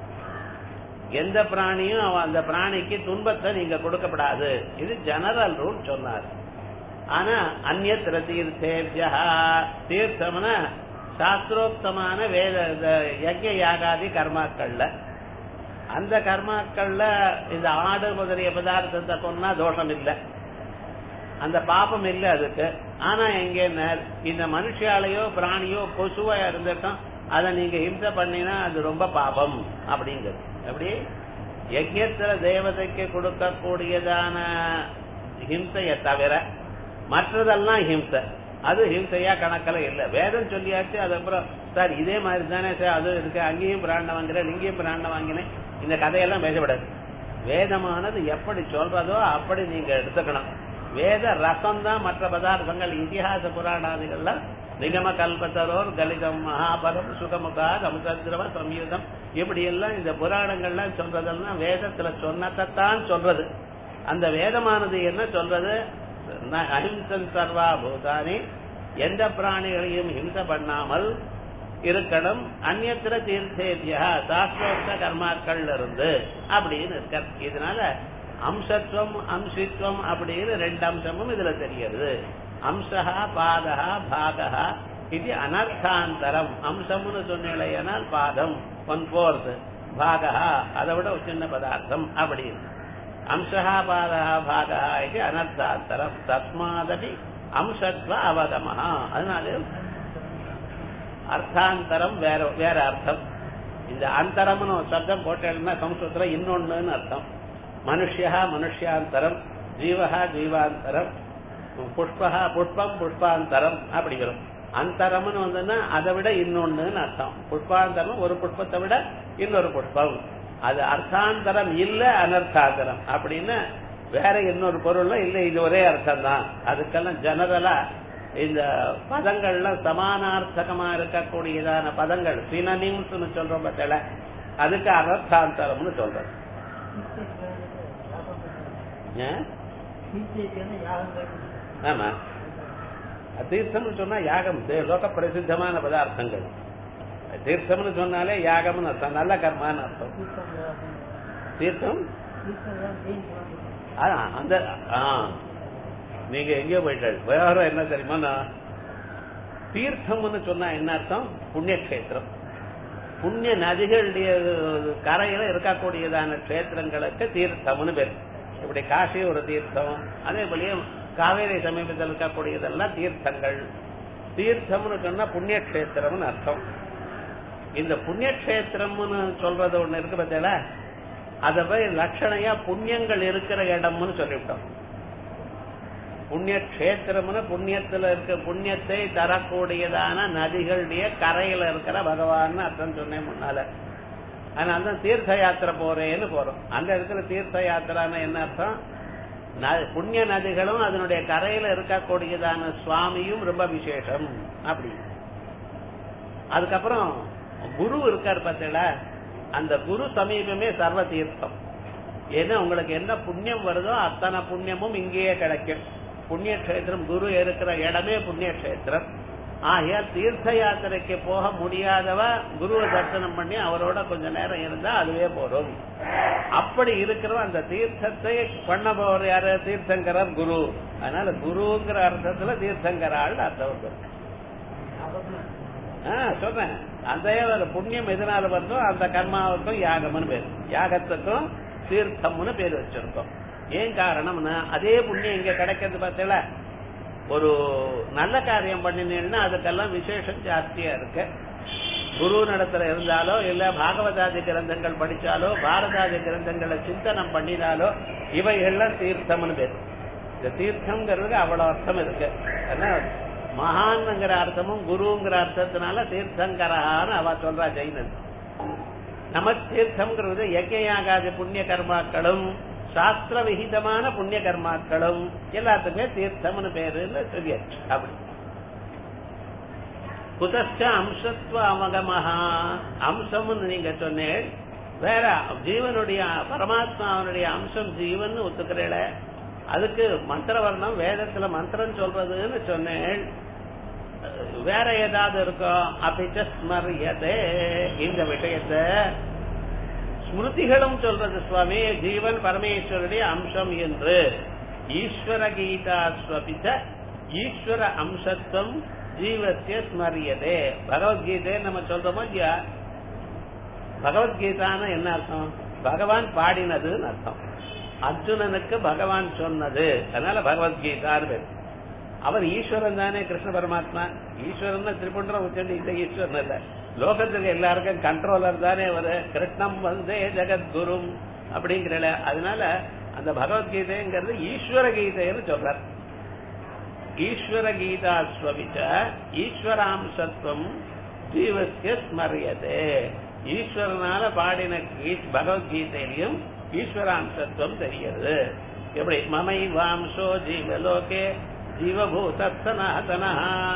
எந்த பிராணியும் அவன் அந்த பிராணிக்கு துன்பத்தை நீங்க கொடுக்கப்படாது இது ஜெனரல் ரூல் சொன்னார் ஆனா அந்நத்திர தீர்த்தேபியா தீர்த்தம்னா சாஸ்திரோக்தமான வேத யஜ்ய யாகாதி கர்மாக்கள்ல அந்த கர்மாக்கள்ல இந்த ஆடு முதலிய பதார்த்தத்தை கொன்னா தோஷம் இல்லை அந்த பாபம் இல்லை அதுக்கு ஆனா எங்க இந்த மனுஷாலையோ பிராணியோ கொசுவா இருந்துட்டோம் அதை நீங்க ஹிம்சை பண்ணினா அது ரொம்ப பாபம் அப்படிங்கிறது எப்படி யஜ்யத்துல தேவதைக்கு கொடுக்கக்கூடியதான ஹிம்சைய தவிர மற்றதெல்லாம் ஹிம்சை அது ஹிம்சையா கணக்கில் இல்ல வேதம் சொல்லியாச்சு அதுக்கப்புறம் சார் இதே மாதிரி தானே சார் அது இருக்கு அங்கேயும் பிராண்ட வாங்குறேன் இங்கேயும் பிராண்ட வாங்கினேன் இந்த கதையெல்லாம் பேசப்படாது வேதமானது எப்படி சொல்றதோ அப்படி நீங்க எடுத்துக்கணும் வேத ரசம் தான் மற்ற பதார்த்தங்கள் இதிகாச புராணாதிகள்லாம் நிகம கல்பத்தரோர் கலிதம் மகாபலம் சுகமுகா சமுதிரவ சம்யுதம் இப்படி எல்லாம் இந்த புராணங்கள்லாம் சொல்றதெல்லாம் வேதத்துல சொன்னதான் சொல்றது அந்த வேதமானது என்ன சொல்றது அஹிம்சன் சர்வா பூதானி எந்த பிராணிகளையும் ஹிம்சை பண்ணாமல் இருக்கணும் அந்நத்திர தீர்த்தேபியா சாஸ்திரோக்த கர்மாக்கள் இருந்து அப்படின்னு இருக்க இதனால அம்சத்துவம் அம்சித்வம் அப்படின்னு ரெண்டு அம்சமும் இதுல தெரியுது அம்சா பாதா பாகா இது அனர்த்தாந்தரம் அம்சம்னு சொன்னால் பாதம் ஒன் போர்த் பாகா அதை விட ஒரு சின்ன பதார்த்தம் அப்படின்னு அம்சா பாதா பாகா இது அனர்த்தாந்தரம் தஸ்மாதபி அம்சத்வ அவகமா அதனால அர்த்தாந்தரம் வேற வேற அர்த்தம் இந்த அந்தரம்னு ஒரு சப்தம் போட்டேன்னா சம்ஸ்கிருத்துல இன்னொன்னுன்னு அர்த்தம் மனுஷியா மனுஷியாந்தரம் ஜீவகா ஜீவாந்தரம் புஷ்பகா புஷ்பம் புஷ்பாந்தரம் அப்படி வரும் அந்தரம்னு வந்ததுன்னா அதை விட இன்னொன்னுன்னு அர்த்தம் புஷ்பாந்தரம் ஒரு புஷ்பத்தை விட இன்னொரு புஷ்பம் அது அர்த்தாந்தரம் இல்ல அனர்த்தாந்தரம் அப்படின்னு வேற இன்னொரு பொருள்ல இல்ல இது ஒரே அர்த்தம் தான் அதுக்கெல்லாம் ஜெனரலா இந்த பதங்கள்ல சமானார்த்தகமா இருக்கக்கூடியதான பதங்கள் சினனிம்ஸ் சொல்றோம் பத்தில அதுக்கு அனர்த்தாந்தரம்னு சொல்றது ஆமா தீர்த்தம்னு சொன்னா யாகம் லோக பிரசித்தமான பதார்த்தங்கள் தீர்த்தம்னு சொன்னாலே யாகம்னு அர்த்தம் நல்ல கர்மான்னு அர்த்தம் தீர்த்தம் அந்த நீங்க எங்கேயோ போயிட்டாரு விவகாரம் என்ன தெரியுமா தீர்த்தம்னு சொன்னா என்ன அர்த்தம் புண்ணியக்ஷேத்திரம் புண்ணிய நதிகளுடைய கரையில இருக்கக்கூடியதான கஷேத்திரங்களுக்கு தீர்த்தம்னு பேர் இப்படி காசி ஒரு தீர்த்தம் அதே போலயே காவேரி சமீபத்தில் இருக்கக்கூடியதெல்லாம் தீர்த்தங்கள் தீர்த்தம்னு சொன்னா புண்ணியக்ஷேத்திரம்னு அர்த்தம் இந்த புண்ணியக்ஷேத்திரம்னு சொல்றது ஒண்ணு இருக்கு பார்த்தீங்களா அத போய் லட்சணையா புண்ணியங்கள் இருக்கிற இடம்னு சொல்லிவிட்டோம் புண்ணிய கஷேத்திரம்னு புண்ணியத்துல இருக்க புண்ணியத்தை தரக்கூடியதான நதிகளுடைய கரையில இருக்கிற பகவான் அர்த்தம் சொன்னேன் முன்னால அதனால தான் தீர்த்த யாத்திரை போறேன்னு போறோம் அந்த இடத்துல தீர்த்த யாத்திரான்னு என்ன அர்த்தம் புண்ணிய நதிகளும் அதனுடைய கரையில இருக்கக்கூடியதான சுவாமியும் ரொம்ப விசேஷம் அப்படி அதுக்கப்புறம் குரு இருக்கார் பார்த்தீங்களா அந்த குரு சமீபமே சர்வ தீர்த்தம் ஏன்னா உங்களுக்கு என்ன புண்ணியம் வருதோ அத்தனை புண்ணியமும் இங்கேயே கிடைக்கும் புண்ணிய கஷேத்திரம் குரு இருக்கிற இடமே புண்ணிய கஷேத்திரம் ஆகையால் தீர்த்த யாத்திரைக்கு போக முடியாதவ குருவை தரிசனம் பண்ணி அவரோட கொஞ்ச நேரம் இருந்தா அதுவே போதும் அப்படி இருக்கிற அந்த தீர்த்தத்தை பண்ண போற யாரு தீர்த்தங்கரர் குரு அதனால குருங்கிற அர்த்தத்துல தீர்த்தங்கரால் அர்த்தம் வந்து சொல்றேன் அந்த ஒரு புண்ணியம் எதனால வருதோ அந்த கர்மாவுக்கும் யாகம்னு பேர் யாகத்துக்கும் தீர்த்தம்னு பேர் வச்சிருக்கோம் ஏன் காரணம்னா அதே புண்ணியம் இங்க கிடைக்கிறது பார்த்தல ஒரு நல்ல காரியம் பண்ணினீங்கன்னா அதுக்கெல்லாம் விசேஷம் ஜாஸ்தியா இருக்கு குரு நடத்துல இருந்தாலோ இல்ல பாகவதாதி கிரந்தங்கள் படிச்சாலோ பாரதாதி கிரந்தங்களை சிந்தனம் பண்ணினாலோ இவைகள்லாம் தீர்த்தம்னு பேர் இந்த தீர்த்தம்ங்கிறதுக்கு அவ்வளவு அர்த்தம் இருக்கு ஏன்னா மகான்ங்கிற அர்த்தமும் குருங்கிற அர்த்தத்தினால தீர்த்தங்கரான்னு அவ சொல்றா ஜெயினன் நம தீர்த்தம்ங்கிறது யஜ்யாகாதி புண்ணிய கர்மாக்களும் சாஸ்திர விகிதமான புண்ணிய கர்மாக்களும் எல்லாத்துக்குமே தீர்த்தம்னு பேருன்னு சொல்லியாச்சு அப்படி குதச்ச அம்சத்துவ அமகமஹா அம்சம்னு நீங்க சொன்னேன் வேற ஜீவனுடைய பரமாத்மாவனுடைய அம்சம் ஜீவன் ஒத்துக்கிறேல அதுக்கு மந்திரவர்ணம் வேதத்துல மந்திரம் சொல்றதுன்னு சொன்னேன் வேற ஏதாவது இருக்கோ அபிச்ச ஸ்மரியதே இந்த விஷயத்தை ஸ்மிருதிகளும் சொல்றது சுவாமி ஜீவன் பரமேஸ்வருடைய அம்சம் என்று ஈஸ்வர கீதா ஸ்வபிச்ச ஈஸ்வர அம்சத்துவம் ஜீவத்திய ஸ்மரியதே பகவத்கீதை நம்ம சொல்றோமோ இல்லையா பகவத்கீதான்னு என்ன அர்த்தம் பகவான் பாடினதுன்னு அர்த்தம் அர்ஜுனனுக்கு பகவான் சொன்னது அதனால பகவத்கீதான்னு பேர் அவர் ஈஸ்வரன் தானே கிருஷ்ண பரமாத்மா ஈஸ்வரன் திருப்பண்டரம் உச்சண்டி இந்த ஈஸ்வரன் இல்ல லோகத்துக்கு எல்லாருக்கும் கண்ட்ரோலர் தானே அவர் கிருஷ்ணம் வந்தே ஜெகத்குரும் அப்படிங்கிறல அதனால அந்த பகவத்கீதைங்கிறது ஈஸ்வர கீதைன்னு சொல்றார் ஈஸ்வர கீதா ஸ்வபிச்ச ஈஸ்வராம்சத்துவம் ஜீவசிய ஸ்மரியதே ஈஸ்வரனால பாடின பகவத்கீதையிலையும் ஈஸ்வராம்சத்துவம் தெரிகிறது எப்படி மமை வாம்சோ ஜீவலோகே ஜீவபூத சனாதனா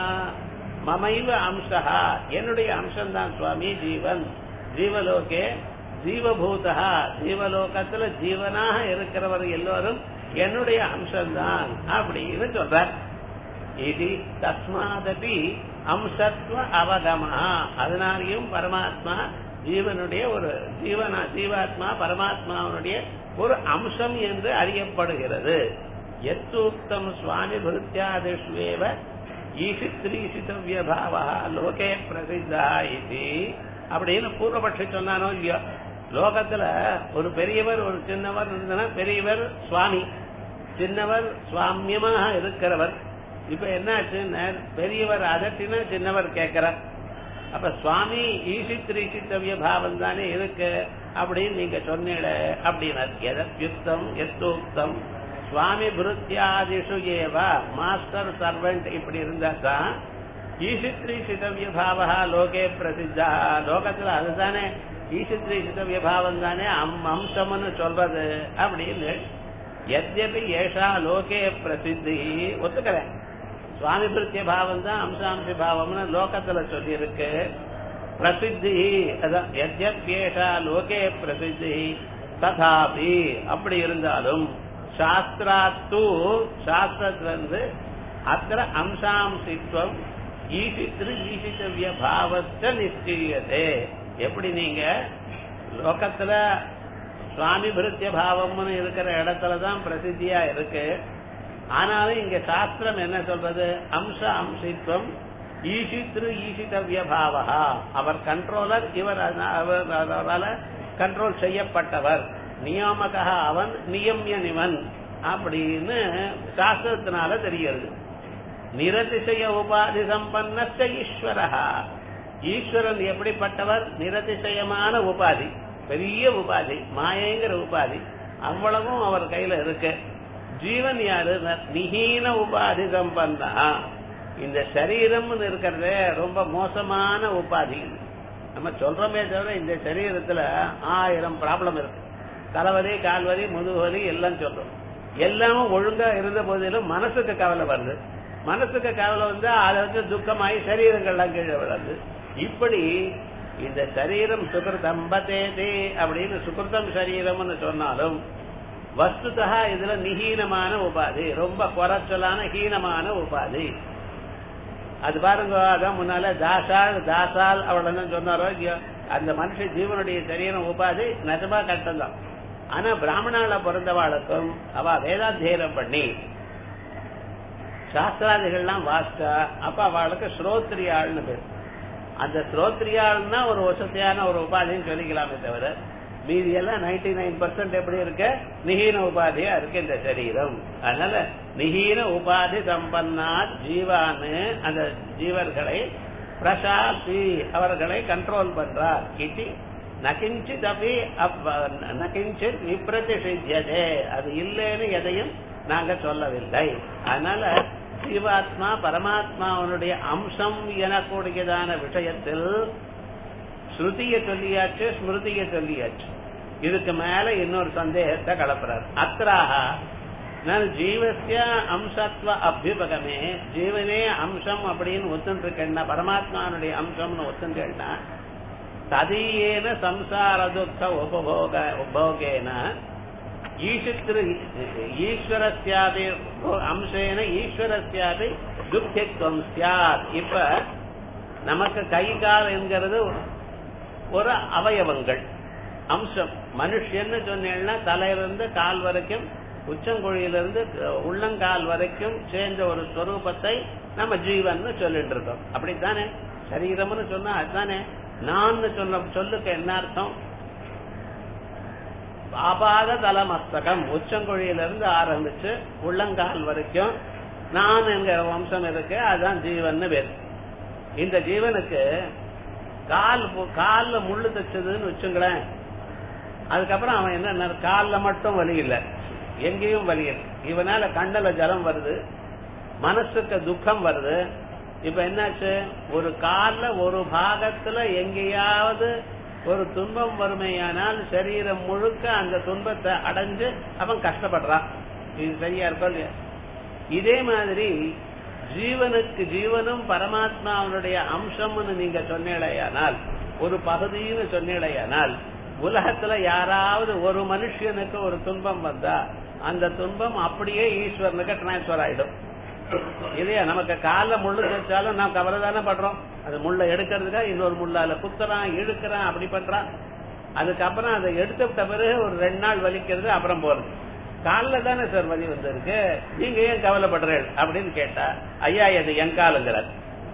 மமைவ அம்சா என்னுடைய அம்சம்தான் சுவாமி ஜீவன் ஜீவலோகே ஜீவபூதா ஜீவலோகத்துல ஜீவனாக இருக்கிறவர் எல்லோரும் என்னுடைய அம்சம்தான் அப்படின்னு சொல்றார் இது தஸ்மாதபி அம்சத்துவ அவகமா அதனாலையும் பரமாத்மா ஜீவனுடைய ஒரு ஜீவனா ஜீவாத்மா பரமாத்மாவனுடைய ஒரு அம்சம் என்று அறியப்படுகிறது எத்தூக்தம் சுவாமி பிருத்தியாதிஷ்வேவ ஈசித்ரீசிதவ்ய பாவா லோகே பிரசித்தா இது அப்படின்னு பூர்வபட்சி சொன்னானோ இல்லையோ லோகத்துல ஒரு பெரியவர் ஒரு சின்னவர் இருந்தனா பெரியவர் சுவாமி சின்னவர் சுவாமியமாக இருக்கிறவர் இப்ப என்னாச்சுன்னா பெரியவர் அதட்டினா சின்னவர் கேட்கிறார் அப்ப சுவாமி ஈசித் ரீசித்தவிய பாவம் தானே இருக்கு அப்படின்னு நீங்க சொன்னீட அப்படின்னார் எதத்யுக்தம் எத்தூக்தம் சுவாமி புருத்தியாதிஷு ஏவா மாஸ்டர் சர்வெண்ட் இப்படி இருந்தா தான் ஈசித்ரி சிதவிய பாவா லோகே பிரசித்தா லோகத்துல அதுதானே ஈசித்ரி சிதவிய பாவம் தானே அம்சம்னு சொல்றது அப்படின்னு எத்யபி ஏஷா லோகே பிரசித்தி ஒத்துக்கிறேன் சுவாமி பிருத்திய பாவம் தான் அம்சாம்சி பாவம்னு லோகத்துல சொல்லி இருக்கு பிரசித்தி அதான் எத்யேஷா லோகே பிரசித்தி ததாபி அப்படி இருந்தாலும் சாஸ்திராத்து சாஸ்திரத்திலிருந்து அத்திர அம்சாம்சித்வம் ஈசித்திரு ஈசித்தவிய பாவத்தை நிச்சயதே எப்படி நீங்க லோகத்துல சுவாமி பிருத்திய பாவம்னு இருக்கிற இடத்துலதான் பிரசித்தியா இருக்கு ஆனாலும் இங்க சாஸ்திரம் என்ன சொல்றது அம்ச அம்சித்வம் ஈசித்ரு ஈசித்தவிய பாவா அவர் கண்ட்ரோலர் இவர் அவரால் கண்ட்ரோல் செய்யப்பட்டவர் நியாமகா அவன் நியமிய நிவன் அப்படின்னு சாஸ்திரத்தினால தெரிகிறது நிரதிசய உபாதி சம்பன்ன ஈஸ்வரஹா ஈஸ்வரன் எப்படிப்பட்டவர் நிரதிசயமான உபாதி பெரிய உபாதி மாயங்கிற உபாதி அவ்வளவும் அவர் கையில இருக்கு ஜீவன் யாரு நிஹீன உபாதி சம்பன்னா இந்த சரீரம்னு இருக்கிறதே ரொம்ப மோசமான உபாதி நம்ம சொல்றோமே தவிர இந்த சரீரத்துல ஆயிரம் ப்ராப்ளம் இருக்கு தலைவலி கால்வலி முதுகுவலி எல்லாம் சொல்றோம் எல்லாமும் ஒழுங்கா இருந்த போதிலும் மனசுக்கு கவலை வருது மனசுக்கு கவலை வந்து அதை வந்து துக்கமாயி சரீரங்கள்லாம் கீழே விழுது இப்படி இந்த சரீரம் சுகிருதம் பதேதே அப்படின்னு சுகிருதம் சரீரம்னு சொன்னாலும் வஸ்துதா இதுல நிஹீனமான உபாதி ரொம்ப குறைச்சலான ஹீனமான உபாதி அது பாருங்க அதான் முன்னால தாசால் தாசால் அவளெல்லாம் சொன்னாரோ இல்லையோ அந்த மனுஷ ஜீவனுடைய சரீரம் உபாதி நிஜமா கஷ்டம்தான் ஆனா பிராமணால பிறந்தவாளுக்கும் அவ வேதாத்தியனம் பண்ணி சாஸ்திராதிகள்லாம் வாஸ்டா அப்ப அவளுக்கு ஸ்ரோத்ரியாள்னு பேர் அந்த ஸ்ரோத்ரியாள்னா ஒரு வசதியான ஒரு உபாதின்னு சொல்லிக்கலாமே தவிர மீதி எல்லாம் நைன்டி நைன் பர்சன்ட் எப்படி இருக்க நிஹீன உபாதியா இருக்கு இந்த சரீரம் அதனால நிஹீன உபாதி சம்பன்னா ஜீவான்னு அந்த ஜீவர்களை பிரசாசி அவர்களை கண்ட்ரோல் பண்றார் இது நகிஞ்சித் அப்படி நகிஞ்சித் விப்ரதிஷித்தியதே அது இல்லைன்னு எதையும் நாங்க சொல்லவில்லை அதனால ஜீவாத்மா பரமாத்மாவனுடைய அம்சம் எனக்கூடியதான விஷயத்தில் ஸ்ருதிய சொல்லியாச்சு ஸ்மிருதிய சொல்லியாச்சு இதுக்கு மேல இன்னொரு சந்தேகத்தை கலப்புறார் அத்ராக நான் ஜீவசிய அம்சத்வ அபியுபகமே ஜீவனே அம்சம் அப்படின்னு ஒத்துருக்கேன்னா பரமாத்மானுடைய அம்சம்னு ஒத்துருக்கேன்னா ததீயேன சம்சார துக்க உபபோக உபோகேன ஈஷித்திரு ஈஸ்வரஸ்யாபி அம்சேன ஈஸ்வரஸ்யாபி துக்கித்துவம் சியாத் இப்ப நமக்கு கை கால் என்கிறது ஒரு அவயவங்கள் அம்சம் மனுஷன்னு சொன்னேன்னா தலையிலிருந்து கால் வரைக்கும் உச்சங்குழியிலிருந்து உள்ளங்கால் வரைக்கும் சேர்ந்த ஒரு ஸ்வரூபத்தை நம்ம ஜீவன் சொல்லிட்டு இருக்கோம் அப்படித்தானே சரீரம்னு சொன்னா அதுதானே நான் சொல்ல சொல்லுக்கு என்ன அர்த்தம் ஆபாத தலமஸ்தகம் உச்சங்குழியிலிருந்து ஆரம்பிச்சு உள்ளங்கால் வரைக்கும் நான் என்கிற வம்சம் இருக்கு அதுதான் ஜீவன் பேர் இந்த ஜீவனுக்கு கால் கால்ல முள்ளு தச்சதுன்னு வச்சுங்களேன் அதுக்கப்புறம் அவன் என்ன கால்ல மட்டும் வலி இல்லை எங்கேயும் வலி இல்லை இவனால கண்டல ஜலம் வருது மனசுக்கு துக்கம் வருது இப்ப என்னாச்சு ஒரு கால்ல ஒரு பாகத்துல எங்கேயாவது ஒரு துன்பம் வறுமையானால் சரீரம் முழுக்க அந்த துன்பத்தை அடைஞ்சு அவன் கஷ்டப்படுறான் இது சரியா இருக்கோ இல்லையா இதே மாதிரி ஜீவனுக்கு ஜீவனும் பரமாத்மாவனுடைய அம்சம்னு நீங்க சொன்னீழையானால் ஒரு பகுதின்னு சொன்னீழையானால் உலகத்துல யாராவது ஒரு மனுஷனுக்கு ஒரு துன்பம் வந்தா அந்த துன்பம் அப்படியே ஈஸ்வரனுக்கு டிரான்ஸ்பர் ஆயிடும் இல்லையா நமக்கு கால முள்ளு தைச்சாலும் நாம் கவலை தானே படுறோம் அது முள்ள எடுக்கிறதுக்கா இன்னொரு முள்ளால குத்துறான் இழுக்கிறான் அப்படி பண்றான் அதுக்கப்புறம் அதை எடுத்து விட்ட பிறகு ஒரு ரெண்டு நாள் வலிக்கிறது அப்புறம் போறது காலில் தானே சார் வலி வந்திருக்கு நீங்க ஏன் கவலைப்படுறீர்கள் அப்படின்னு கேட்டா ஐயா இது என் காலுங்கிறார்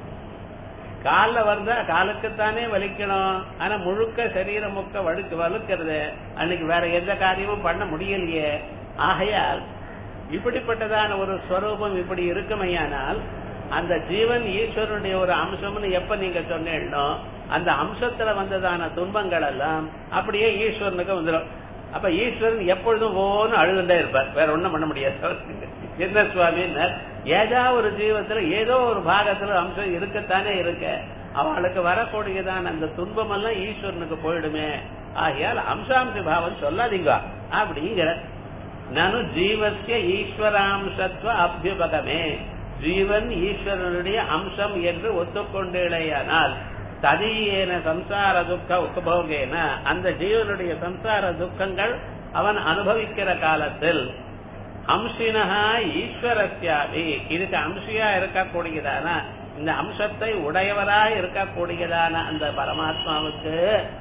காலில் வந்தா காலுக்குத்தானே வலிக்கணும் ஆனா முழுக்க சரீரம் முக்க வழுக்கு வலுக்கிறது அன்னைக்கு வேற எந்த காரியமும் பண்ண முடியலையே ஆகையால் இப்படிப்பட்டதான ஒரு ஸ்வரூபம் இப்படி இருக்குமையானால் அந்த ஜீவன் ஈஸ்வரனுடைய ஒரு அம்சம்னு எப்ப நீங்க சொன்னீங்களோ அந்த அம்சத்துல வந்ததான துன்பங்கள் எல்லாம் அப்படியே ஈஸ்வரனுக்கு வந்துடும் அப்ப ஈஸ்வரன் எப்பொழுதும் ஓன்னு அழுதுண்டே இருப்பார் வேற ஒண்ணும் பண்ண முடியாது என்ன சுவாமின்னு ஏதாவது ஒரு ஜீவத்துல ஏதோ ஒரு பாகத்துல அம்சம் இருக்கத்தானே இருக்க அவளுக்கு வரக்கூடியதான அந்த துன்பம் எல்லாம் ஈஸ்வரனுக்கு போயிடுமே ஆகையால் அம்சாம்ச பாவம் சொல்லாதீங்க அப்படிங்கிற நானும் ஜீவசிய ஈஸ்வராம்சத்துவ அபியுபகமே ஜீவன் ஈஸ்வரனுடைய அம்சம் என்று ஒத்துக்கொண்டேயானால் ததியேன சம்சார துக்க உபபோகேன அந்த ஜீவனுடைய சம்சார துக்கங்கள் அவன் அனுபவிக்கிற காலத்தில் அம்சினஹா ஈஸ்வரஸ்யாபி இதுக்கு அம்சியா இருக்கக்கூடியதான இந்த அம்சத்தை உடையவரா இருக்கக்கூடியதான அந்த பரமாத்மாவுக்கு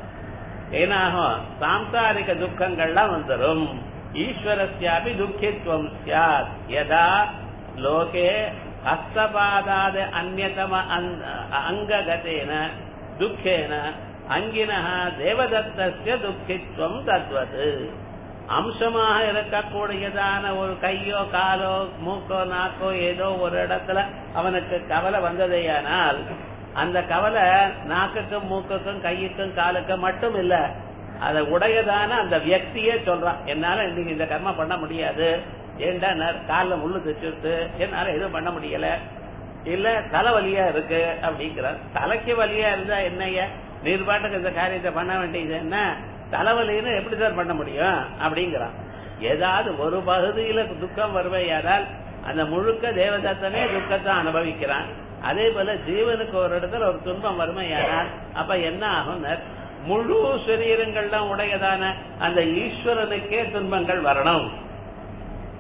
ஏனாகும் சாம்சாரிக துக்கங்கள்லாம் வந்துடும் ஈஸ்வரஸ்யாபி துக்கித்வம் சியாத் யதா லோகே ஹஸ்தபாதாத அந்நதம அங்ககதேன துக்கேன அங்கினஹ தேவதத்தஸ்ய துக்கித்வம் தத்வது அம்சமாக இருக்கக்கூடியதான ஒரு கையோ காலோ மூக்கோ நாக்கோ ஏதோ ஒரு இடத்துல அவனுக்கு கவலை வந்ததேயானால் அந்த கவலை நாக்குக்கும் மூக்குக்கும் கையுக்கும் காலுக்கும் மட்டும் இல்ல அதை உடையதான அந்த வியக்தியே சொல்றான் என்னால இன்னைக்கு இந்த கர்மா பண்ண முடியாது ஏண்டா காலில் முள்ளு தைச்சுட்டு என்னால எதுவும் பண்ண முடியல இல்ல தலைவலியா இருக்கு அப்படிங்கிறார் தலைக்கு வலியா இருந்தா என்னைய நீர் பாட்டுக்கு இந்த காரியத்தை பண்ண வேண்டியது என்ன தலைவலின்னு எப்படி சார் பண்ண முடியும் அப்படிங்கிறான் ஏதாவது ஒரு பகுதியில துக்கம் வருவையானால் அந்த முழுக்க தேவதத்தனே துக்கத்தை அனுபவிக்கிறான் அதே போல ஜீவனுக்கு ஒரு இடத்துல ஒரு துன்பம் வறுமையானால் அப்ப என்ன ஆகும் முழு சரீரங்கள்லாம் உடையதான அந்த ஈஸ்வரனுக்கே துன்பங்கள் வரணும்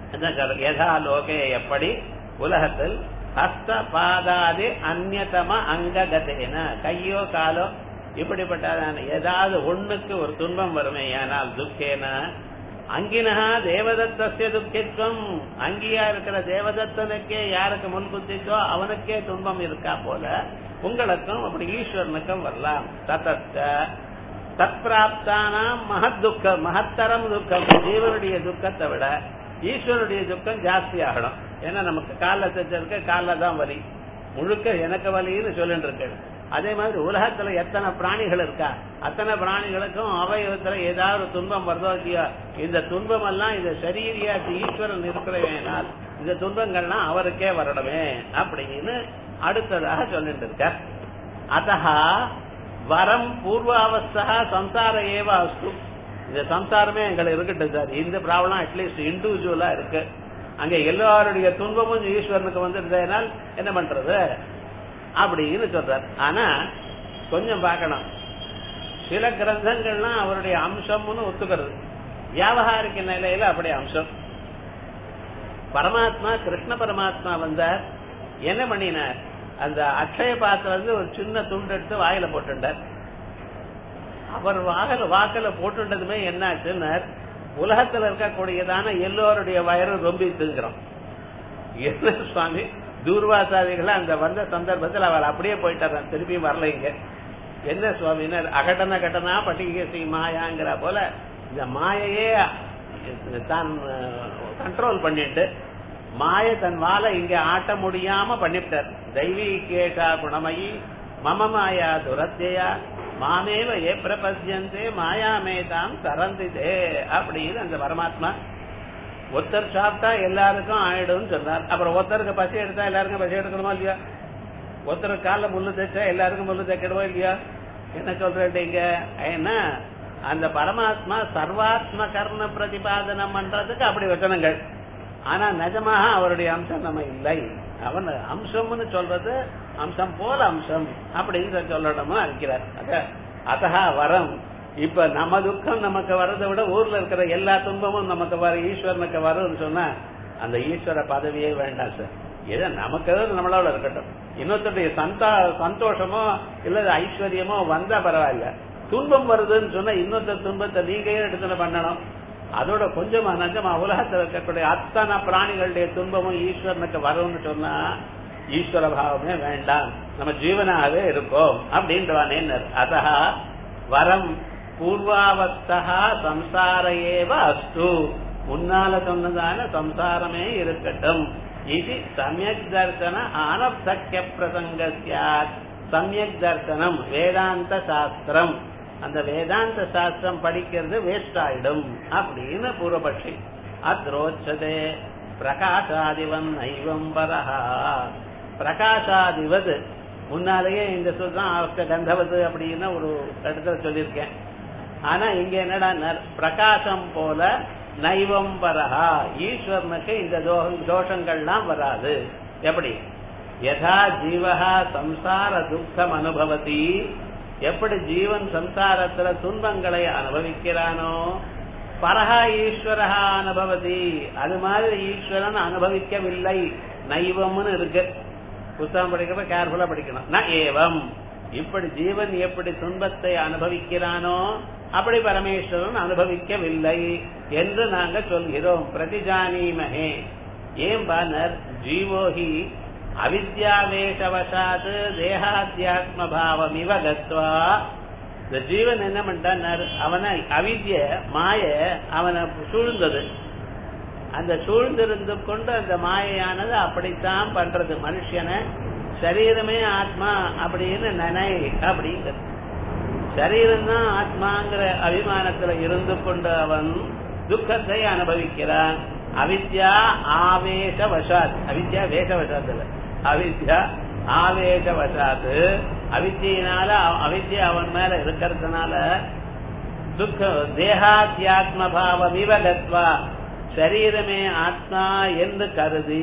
என்ன சொல்ற யதா லோகே எப்படி உலகத்தில் ஹஸ்த பாதாதி அந்நதம அங்ககதேன கையோ காலோ இப்படிப்பட்ட ஏதாவது ஒண்ணுக்கு ஒரு துன்பம் வருமே ஆனால் துக்கேன அங்கினஹா தேவதத்தசிய துக்கித்வம் அங்கியா இருக்கிற தேவதத்தனுக்கே யாருக்கு முன் புத்திச்சோ அவனுக்கே துன்பம் இருக்கா போல உங்களுக்கும் அப்படி ஈஸ்வரனுக்கும் வரலாம் தத்தத்த தற்பிராப்தானாம் மகத் துக்கம் மகத்தரம் துக்கம் ஜீவனுடைய துக்கத்தை விட ஈஸ்வரனுடைய துக்கம் ஜாஸ்தி ஆகணும் ஏன்னா நமக்கு காலில் தைச்சிருக்க காலில் தான் வலி முழுக்க எனக்கு வலின்னு சொல்லிட்டு இருக்கு அதே மாதிரி உலகத்துல எத்தனை பிராணிகள் இருக்கா அத்தனை பிராணிகளுக்கும் அவயவத்துல ஏதாவது துன்பம் வருதோ இல்லையோ இந்த துன்பம் எல்லாம் இந்த சரீரியாச்சு ஈஸ்வரன் இருக்கிறவேனால் இந்த துன்பங்கள்லாம் அவருக்கே வரணுமே அப்படின்னு அடுத்ததாக சொல்லிட்டு இருக்க அத்தகா வரம் பூர்வாவஸ்தா சம்சார ஏவ அஸ்து இந்த சம்சாரமே எங்களை இருக்கட்டும் சார் இந்த ப்ராப்ளம் அட்லீஸ்ட் இண்டிவிஜுவலா இருக்கு அங்க எல்லாருடைய துன்பமும் ஈஸ்வரனுக்கு வந்துருந்ததுனால் என்ன பண்றது அப்படின்னு சொல்றார் ஆனா கொஞ்சம் பார்க்கணும் சில கிரந்தங்கள்லாம் அவருடைய அம்சம்னு ஒத்துக்கிறது வியாபகாரிக்க நிலையில அப்படி அம்சம் பரமாத்மா கிருஷ்ண பரமாத்மா வந்தார் என்ன பண்ணினார் அந்த அக்ஷய பாத்திரம் வந்து ஒரு சின்ன துண்டு எடுத்து வாயில போட்டுட்டார் அவர் வாகல வாக்கில போட்டுட்டதுமே என்ன ஆச்சுன்னார் உலகத்துல இருக்கக்கூடியதான எல்லோருடைய வயறு ரொம்ப திங்குறோம் என்ன சுவாமி தூர்வாசாதிகளை அந்த வந்த சந்தர்ப்பத்தில் அவர் அப்படியே போயிட்டார் திருப்பி வரல இங்க என்ன சுவாமினர் அகட்டன கட்டனா பட்டிகை மாயாங்கிற போல இந்த மாயையே தான் கண்ட்ரோல் பண்ணிட்டு மாய தன் வாழை இங்க ஆட்ட முடியாம பண்ணிவிட்டார் தெய்வீ கேஷா குணமயி மம மாயா துரத்தியா மாமேவ ஏ பிரபசியந்தே மாயாமேதாம் தரந்திதே அப்படின்னு அந்த பரமாத்மா ஒருத்தர் சாப்பிட்டா எல்லாருக்கும் ஆயிடும் சொன்னார் அப்புறம் ஒருத்தருக்கு பசி எடுத்தா எல்லாருக்கும் பசி எடுக்கணுமா இல்லையா ஒருத்தருக்கு காலில் முள்ளு தைச்சா எல்லாருக்கும் முள்ளு தைக்கணுமா இல்லையா என்ன சொல்றீங்க ஏன்னா அந்த பரமாத்மா சர்வாத்ம கர்ண பிரதிபாதனம் பண்றதுக்கு அப்படி வச்சனங்கள் ஆனா நிஜமாக அவருடைய அம்சம் நம்ம இல்லை அவன் அம்சம்னு சொல்றது அம்சம் போல அம்சம் அப்படின்னு சொல்லணும்னு இருக்கிறார் அத்தகா வரம் இப்ப நம்ம துக்கம் நமக்கு வர்றதை விட ஊர்ல இருக்கிற எல்லா துன்பமும் நமக்கு வர ஈஸ்வரனுக்கு வரும்னு சொன்னா அந்த ஈஸ்வர பதவியே வேண்டாம் சார் ஏதோ நமக்கு நம்மளோட இருக்கட்டும் இன்னொருத்தருடைய சந்தா சந்தோஷமோ இல்ல ஐஸ்வர்யமோ வந்தா பரவாயில்ல துன்பம் வருதுன்னு சொன்னா இன்னொருத்தர் துன்பத்தை நீங்க எடுத்து பண்ணணும் அதோட கொஞ்சமா நஞ்சமா உலகத்தில் இருக்கக்கூடிய அத்தனை பிராணிகளுடைய துன்பமும் ஈஸ்வரனுக்கு வரும்னு சொன்னா ஈஸ்வர பாவமே வேண்டாம் நம்ம ஜீவனாகவே இருக்கோம் அப்படின்றவானே அதா வரம் பூர்வாவஸ்தா சம்சார ஏவ அஸ்து முன்னால சொன்னதான சம்சாரமே இருக்கட்டும் இது சமயக் தர்சன ஆனப்தக்கிய பிரசங்க சமயக் தர்சனம் வேதாந்த சாஸ்திரம் அந்த வேதாந்த சாஸ்திரம் படிக்கிறது வேஸ்ட் ஆயிடும் அப்படின்னு பூர்வபட்சி அத்ரோச்சதே பிரகாசாதிவன் ஐவம் வரஹா பிரகாசாதிவது முன்னாலேயே இந்த சொல்தான் கந்தவது அப்படின்னு ஒரு இடத்துல சொல்லியிருக்கேன் ஆனா இங்க என்னடா பிரகாசம் போல நைவம் வரஹா ஈஸ்வரனுக்கு இந்த தோஷங்கள்லாம் வராது எப்படி யதா ஜீவகா சம்சார துக்கம் அனுபவத்தி எப்படி ஜீவன் சம்சாரத்துல துன்பங்களை அனுபவிக்கிறானோ பரஹா ஈஸ்வரஹா அனுபவதி அது மாதிரி ஈஸ்வரன் அனுபவிக்கவில்லை நைவம்னு இருக்கு புத்தகம் படிக்கிறப்ப கேர்ஃபுல்லா படிக்கணும் ந ஏவம் இப்படி ஜீவன் எப்படி துன்பத்தை அனுபவிக்கிறானோ அப்படி பரமேஸ்வரன் அனுபவிக்கவில்லை என்று நாங்க சொல்கிறோம் பிரதிஜானீமஹே ஏன் பானர் ஜீவோஹி அவித்யாவேஷவசாத் தேகாத்தியாத்ம பாவம் இவ கத்வா இந்த ஜீவன் என்ன பண்ணிட்டான் அவனை அவித்ய மாய அவனை சூழ்ந்தது அந்த சூழ்ந்திருந்து கொண்டு அந்த மாயையானது அப்படித்தான் பண்றது மனுஷனை சரீரமே ஆத்மா அப்படின்னு நினை அப்படிங்கிறது சரீரம் தான் ஆத்மாங்கிற அபிமானத்துல இருந்து கொண்டு அவன் துக்கத்தை அனுபவிக்கிறான் அவித்யா ஆவேச வசாத் அவித்யா வேஷ வசாத் இல்ல அவித்யா ஆவேச வசாத்து அவித்தியினால அவித்யா அவன் மேல இருக்கிறதுனால துக்க தேகாத்தியாத்ம பாவம் இவகத்வா சரீரமே ஆத்மா என்று கருதி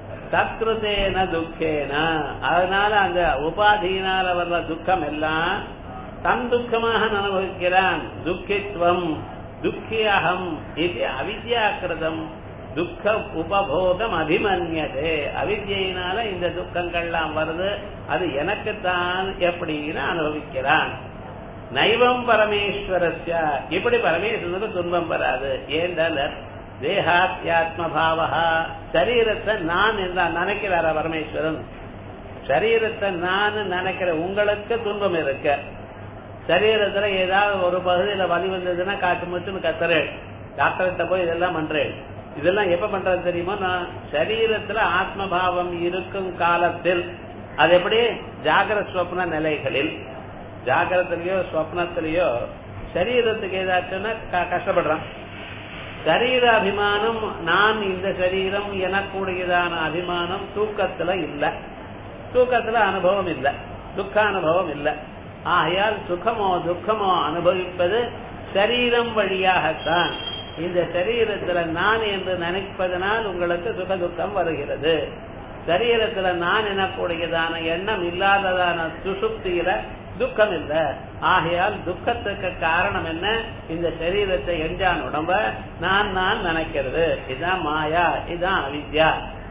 தத்ருதேன துக்கேன அதனால அந்த உபாதியினால வர்ற துக்கம் எல்லாம் தன் துக்கமாக அனுபவிக்கிறான் துக்கித்வம் துக்கியகம் இது அவித்யாக்கிருதம் துக்க உபபோகம் அபிமன்யதே அவித்யினால இந்த துக்கங்கள்லாம் வருது அது எனக்குத்தான் எப்படின்னு அனுபவிக்கிறான் நைவம் பரமேஸ்வரஸ்ய இப்படி பரமேஸ்வரனுக்கு துன்பம் வராது ஏன்டால் தேகாத்யாத்ம பாவகா சரீரத்தை நான் என்ன நினைக்கிறாரா பரமேஸ்வரன் சரீரத்தை நான் நினைக்கிற உங்களுக்கு துன்பம் இருக்க சரீரத்துல ஏதாவது ஒரு பகுதியில வலி வந்ததுன்னா காட்டு முச்சுன்னு கத்துறேன் டாக்டர்கிட்ட போய் இதெல்லாம் பண்றேன் இதெல்லாம் எப்ப பண்றது தெரியுமா நான் சரீரத்துல ஆத்மபாவம் இருக்கும் காலத்தில் அது எப்படி ஜாகிர ஸ்வப்ன நிலைகளில் ஜாகிரத்திலேயோ ஸ்வப்னத்திலேயோ சரீரத்துக்கு ஏதாச்சுன்னா கஷ்டப்படுறான் சரீர அபிமானம் நான் இந்த சரீரம் எனக்குடையதான அபிமானம் தூக்கத்துல இல்ல தூக்கத்துல அனுபவம் இல்ல துக்க அனுபவம் இல்ல ஆகையால் சுகமோ துக்கமோ அனுபவிப்பது சரீரம் வழியாகத்தான் இந்த சரீரத்துல நான் என்று நினைப்பதனால் உங்களுக்கு சுக துக்கம் வருகிறது சரீரத்துல நான் எனக்கூடியதான எண்ணம் இல்லாததான சுசுப்தியில துக்கம் இல்ல ஆகையால் துக்கத்துக்கு காரணம் என்ன இந்த சரீரத்தை எஞ்சான் உடம்ப நான் நான் நினைக்கிறது இதுதான் மாயா இதுதான் அவித்யா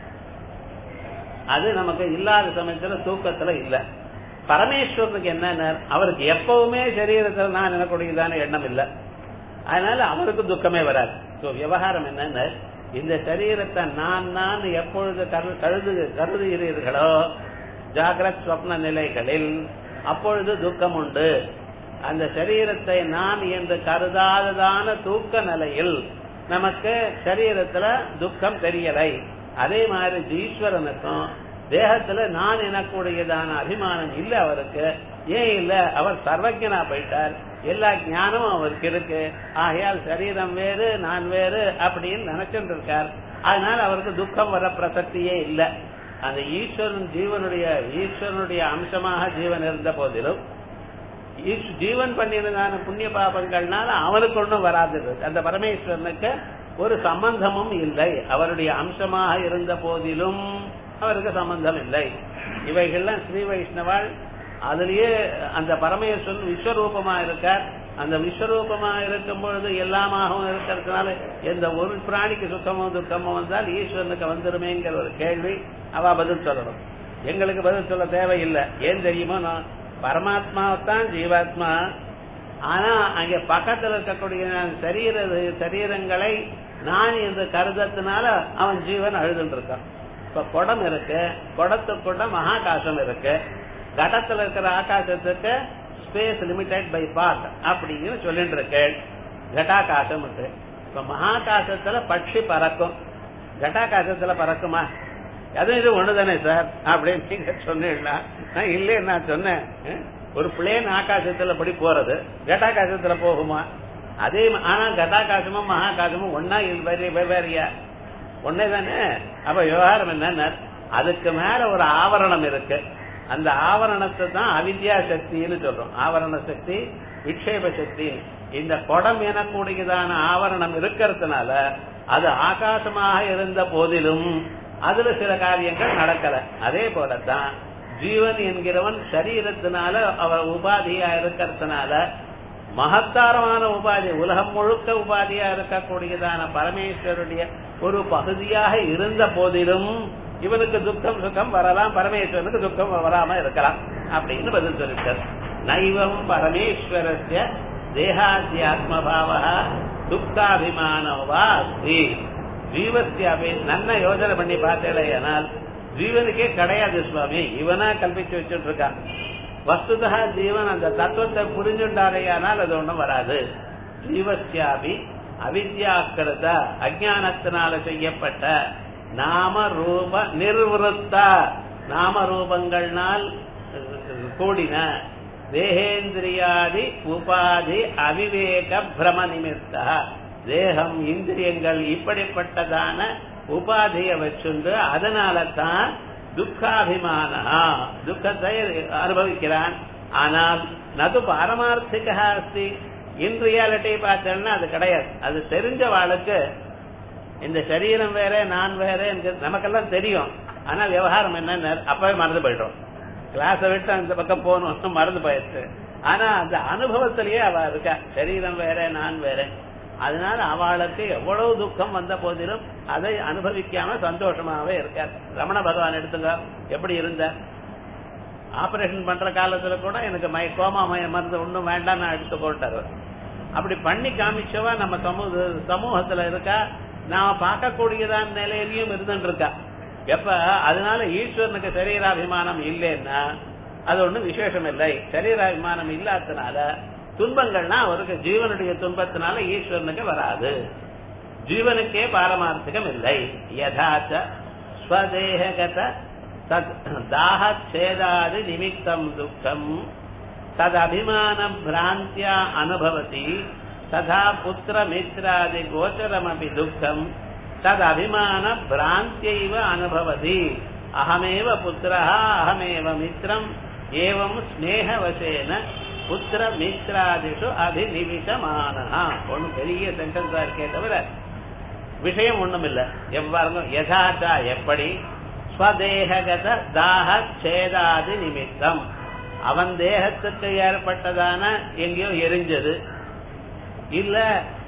அது நமக்கு இல்லாத சமயத்துல தூக்கத்துல இல்ல பரமேஸ்வரனுக்கு என்ன அவருக்கு எப்பவுமே சரீரத்துல நான் எனக்கூடியதான எண்ணம் இல்ல அதனால அவருக்கு துக்கமே வராது சோ விவகாரம் என்னன்னு இந்த சரீரத்தை நான் நான் எப்பொழுது கருது கருதுகிறீர்களோ ஜாகிரத் ஸ்வப்ன நிலைகளில் அப்பொழுது துக்கம் உண்டு அந்த சரீரத்தை நான் என்று கருதாததான தூக்க நிலையில் நமக்கு சரீரத்துல துக்கம் தெரியலை அதே மாதிரி ஈஸ்வரனுக்கும் தேகத்துல நான் எனக்கூடியதான அபிமானம் இல்ல அவருக்கு ஏன் இல்ல அவர் சர்வஜனா போயிட்டார் எல்லா ஞானமும் அவருக்கு இருக்கு ஆகையால் சரீரம் வேறு நான் வேறு அப்படின்னு நினைச்சுட்டு இருக்கார் அதனால அவருக்கு துக்கம் வர பிரசக்தியே இல்லை அந்த ஈஸ்வரன் ஜீவனுடைய ஈஸ்வரனுடைய அம்சமாக ஜீவன் இருந்த போதிலும் ஜீவன் பண்ணினதான புண்ணிய பாபங்கள்னால அவனுக்கு ஒன்றும் வராது அந்த பரமேஸ்வரனுக்கு ஒரு சம்பந்தமும் இல்லை அவருடைய அம்சமாக இருந்த போதிலும் அவருக்கு சம்பந்தம் இல்லை இவைகள்லாம் ஸ்ரீ வைஷ்ணவாள் அதுலயே அந்த பரமேஸ்வரன் விஸ்வரூபமா இருக்கார் அந்த விஸ்வரூபமா இருக்கும் பொழுது எல்லாமாகவும் இருக்கிறதுனால எந்த ஒரு பிராணிக்கு சுத்தமோ துக்கமோ வந்தால் ஈஸ்வரனுக்கு வந்துருமேங்கிற ஒரு கேள்வி அவ பதில் சொல்லணும் எங்களுக்கு பதில் சொல்ல தேவையில்லை ஏன் தெரியுமோ நான் பரமாத்மாவைத்தான் ஜீவாத்மா ஆனா அங்க பக்கத்துல இருக்கக்கூடிய சரீர சரீரங்களை நான் என்று கருதத்தினால அவன் ஜீவன் அழுதுன்னு இருக்கான் இப்ப குடம் இருக்கு குடத்துக்குள்ள மகாகாசம் இருக்கு கடத்துல இருக்கிற ஆகாசத்துக்கு ஸ்பேஸ் லிமிடெட் பை பார்ட் அப்படின்னு சொல்லிட்டு இருக்கு கட்டாகாசம் இருக்கு இப்ப மகாகாசத்துல பட்சி பறக்கும் கட்டாகாசத்துல பறக்குமா அதுவும் இது ஒண்ணுதானே சார் அப்படின்னு நீங்க சொன்னீங்களா நான் இல்லையே நான் சொன்னேன் ஒரு பிளேன் ஆகாசத்துல படி போறது கட்டாகாசத்துல போகுமா அதே ஆனா கட்டாகாசமும் மகாகாசமும் ஒன்னா வெவ்வேறியா ஒன்னே தானே அப்ப விவகாரம் என்ன அதுக்கு மேல ஒரு ஆவரணம் இருக்கு அந்த ஆவரணத்தை தான் அவித்யா சக்தின்னு சொல்றோம் ஆவரண சக்தி விக்ஷேப சக்தி இந்த குடம் எனக்கூடியதான ஆவரணம் இருக்கிறதுனால அது ஆகாசமாக இருந்த போதிலும் அதுல சில காரியங்கள் நடக்கல அதே போலதான் ஜீவன் என்கிறவன் சரீரத்தினால அவர் உபாதியா இருக்கிறதுனால மகத்தாரமான உபாதி உலகம் முழுக்க உபாதியா இருக்கக்கூடியதான பரமேஸ்வருடைய ஒரு பகுதியாக இருந்த போதிலும் இவனுக்கு துக்கம் சுகம் வரலாம் பரமேஸ்வரனுக்கு துக்கம் வராம இருக்கலாம் அப்படின்னு பதில் சொல்லிட்டார் நைவம் பரமேஸ்வரஸ்ய தேகாத்தியாத்மபாவ துக்காபிமானவா அஸ்தி ஜீவஸ்யாபி நன்ன யோசனை பண்ணி பார்த்தேனால் ஜீவனுக்கே கிடையாது சுவாமி இவனா கல்பிச்சு வச்சுட்டு இருக்கான் வஸ்துதா ஜீவன் அந்த தத்துவத்தை புரிஞ்சுட்டாரையானால் அது ஒண்ணும் வராது ஜீவஸ்யாபி அவித்யாக்கிருத அஜானத்தினால செய்யப்பட்ட நாம ரூப நிர்வருத்த நாம ரூபங்கள்னால் கூடின தேகேந்திரியாதி உபாதி அவிவேக பிரம நிமித்த தேகம் இந்திரியங்கள் இப்படிப்பட்டதான உபாதியை வச்சுண்டு அதனால தான் துக்காபிமான துக்கத்தை அனுபவிக்கிறான் ஆனால் நது பாரமார்த்திக அஸ்தி இன் ரியாலிட்டி பார்த்தேன்னா அது கிடையாது அது தெரிஞ்ச வாளுக்கு இந்த சரீரம் வேற நான் வேற நமக்கெல்லாம் தெரியும் ஆனா விவகாரம் என்னன்னு அப்பவே மறந்து போயிடும் கிளாஸ விட்டு அந்த பக்கம் போகணும் மறந்து போயிடுச்சு ஆனா அந்த அனுபவத்திலேயே அவ இருக்கா சரீரம் வேற நான் வேற அதனால அவளுக்கு எவ்வளவு துக்கம் வந்த போதிலும் அதை அனுபவிக்காம சந்தோஷமாவே இருக்கார் ரமண பகவான் எடுத்துங்க எப்படி இருந்தார் ஆபரேஷன் பண்ற காலத்துல கூட எனக்கு மய கோமா மய மருந்து ஒண்ணும் வேண்டாம் நான் எடுத்துக்கொண்டாரு அப்படி பண்ணி காமிச்சவா நம்ம சமூக சமூகத்துல இருக்கா நாம பார்க்கக்கூடியதான் நிலையிலயும் இருந்துட்டு இருக்கா எப்ப அதனால ஈஸ்வரனுக்கு சரீராபிமானம் இல்லைன்னா அது ஒண்ணும் விசேஷம் இல்லை சரீராபிமானம் இல்லாதனால துன்பங்கள்னா அவருக்கு ஜீவனுடைய துன்பத்தினால ஈஸ்வரனுக்கு வராது ஜீவனுக்கே பாரமார்த்திகம் இல்லை யதாச்ச ஸ்வதேககத தத் தாகச்சேதாதி நிமித்தம் துக்கம் ததபிமான பிராந்தியா அனுபவதி ததா புத்திர மித்ராதி கோச்சரமபி துக்கம் ததபிமான பிராந்தியைவ அனுபவதி அகமேவ புத்திரா அகமேவ மித்ரம் ஏவம் ஸ்னேகவசேன புத்திர மித்ராதிஷு அபிநிவிஷமான ஒண்ணு பெரிய சென்டென்ஸா இருக்கே தவிர விஷயம் ஒண்ணும் இல்ல எவ்வாறு யதாச்சா எப்படி ஸ்வதேககத தாக சேதாதி நிமித்தம் அவன் தேகத்துக்கு ஏற்பட்டதான எங்கேயோ எரிஞ்சது இல்ல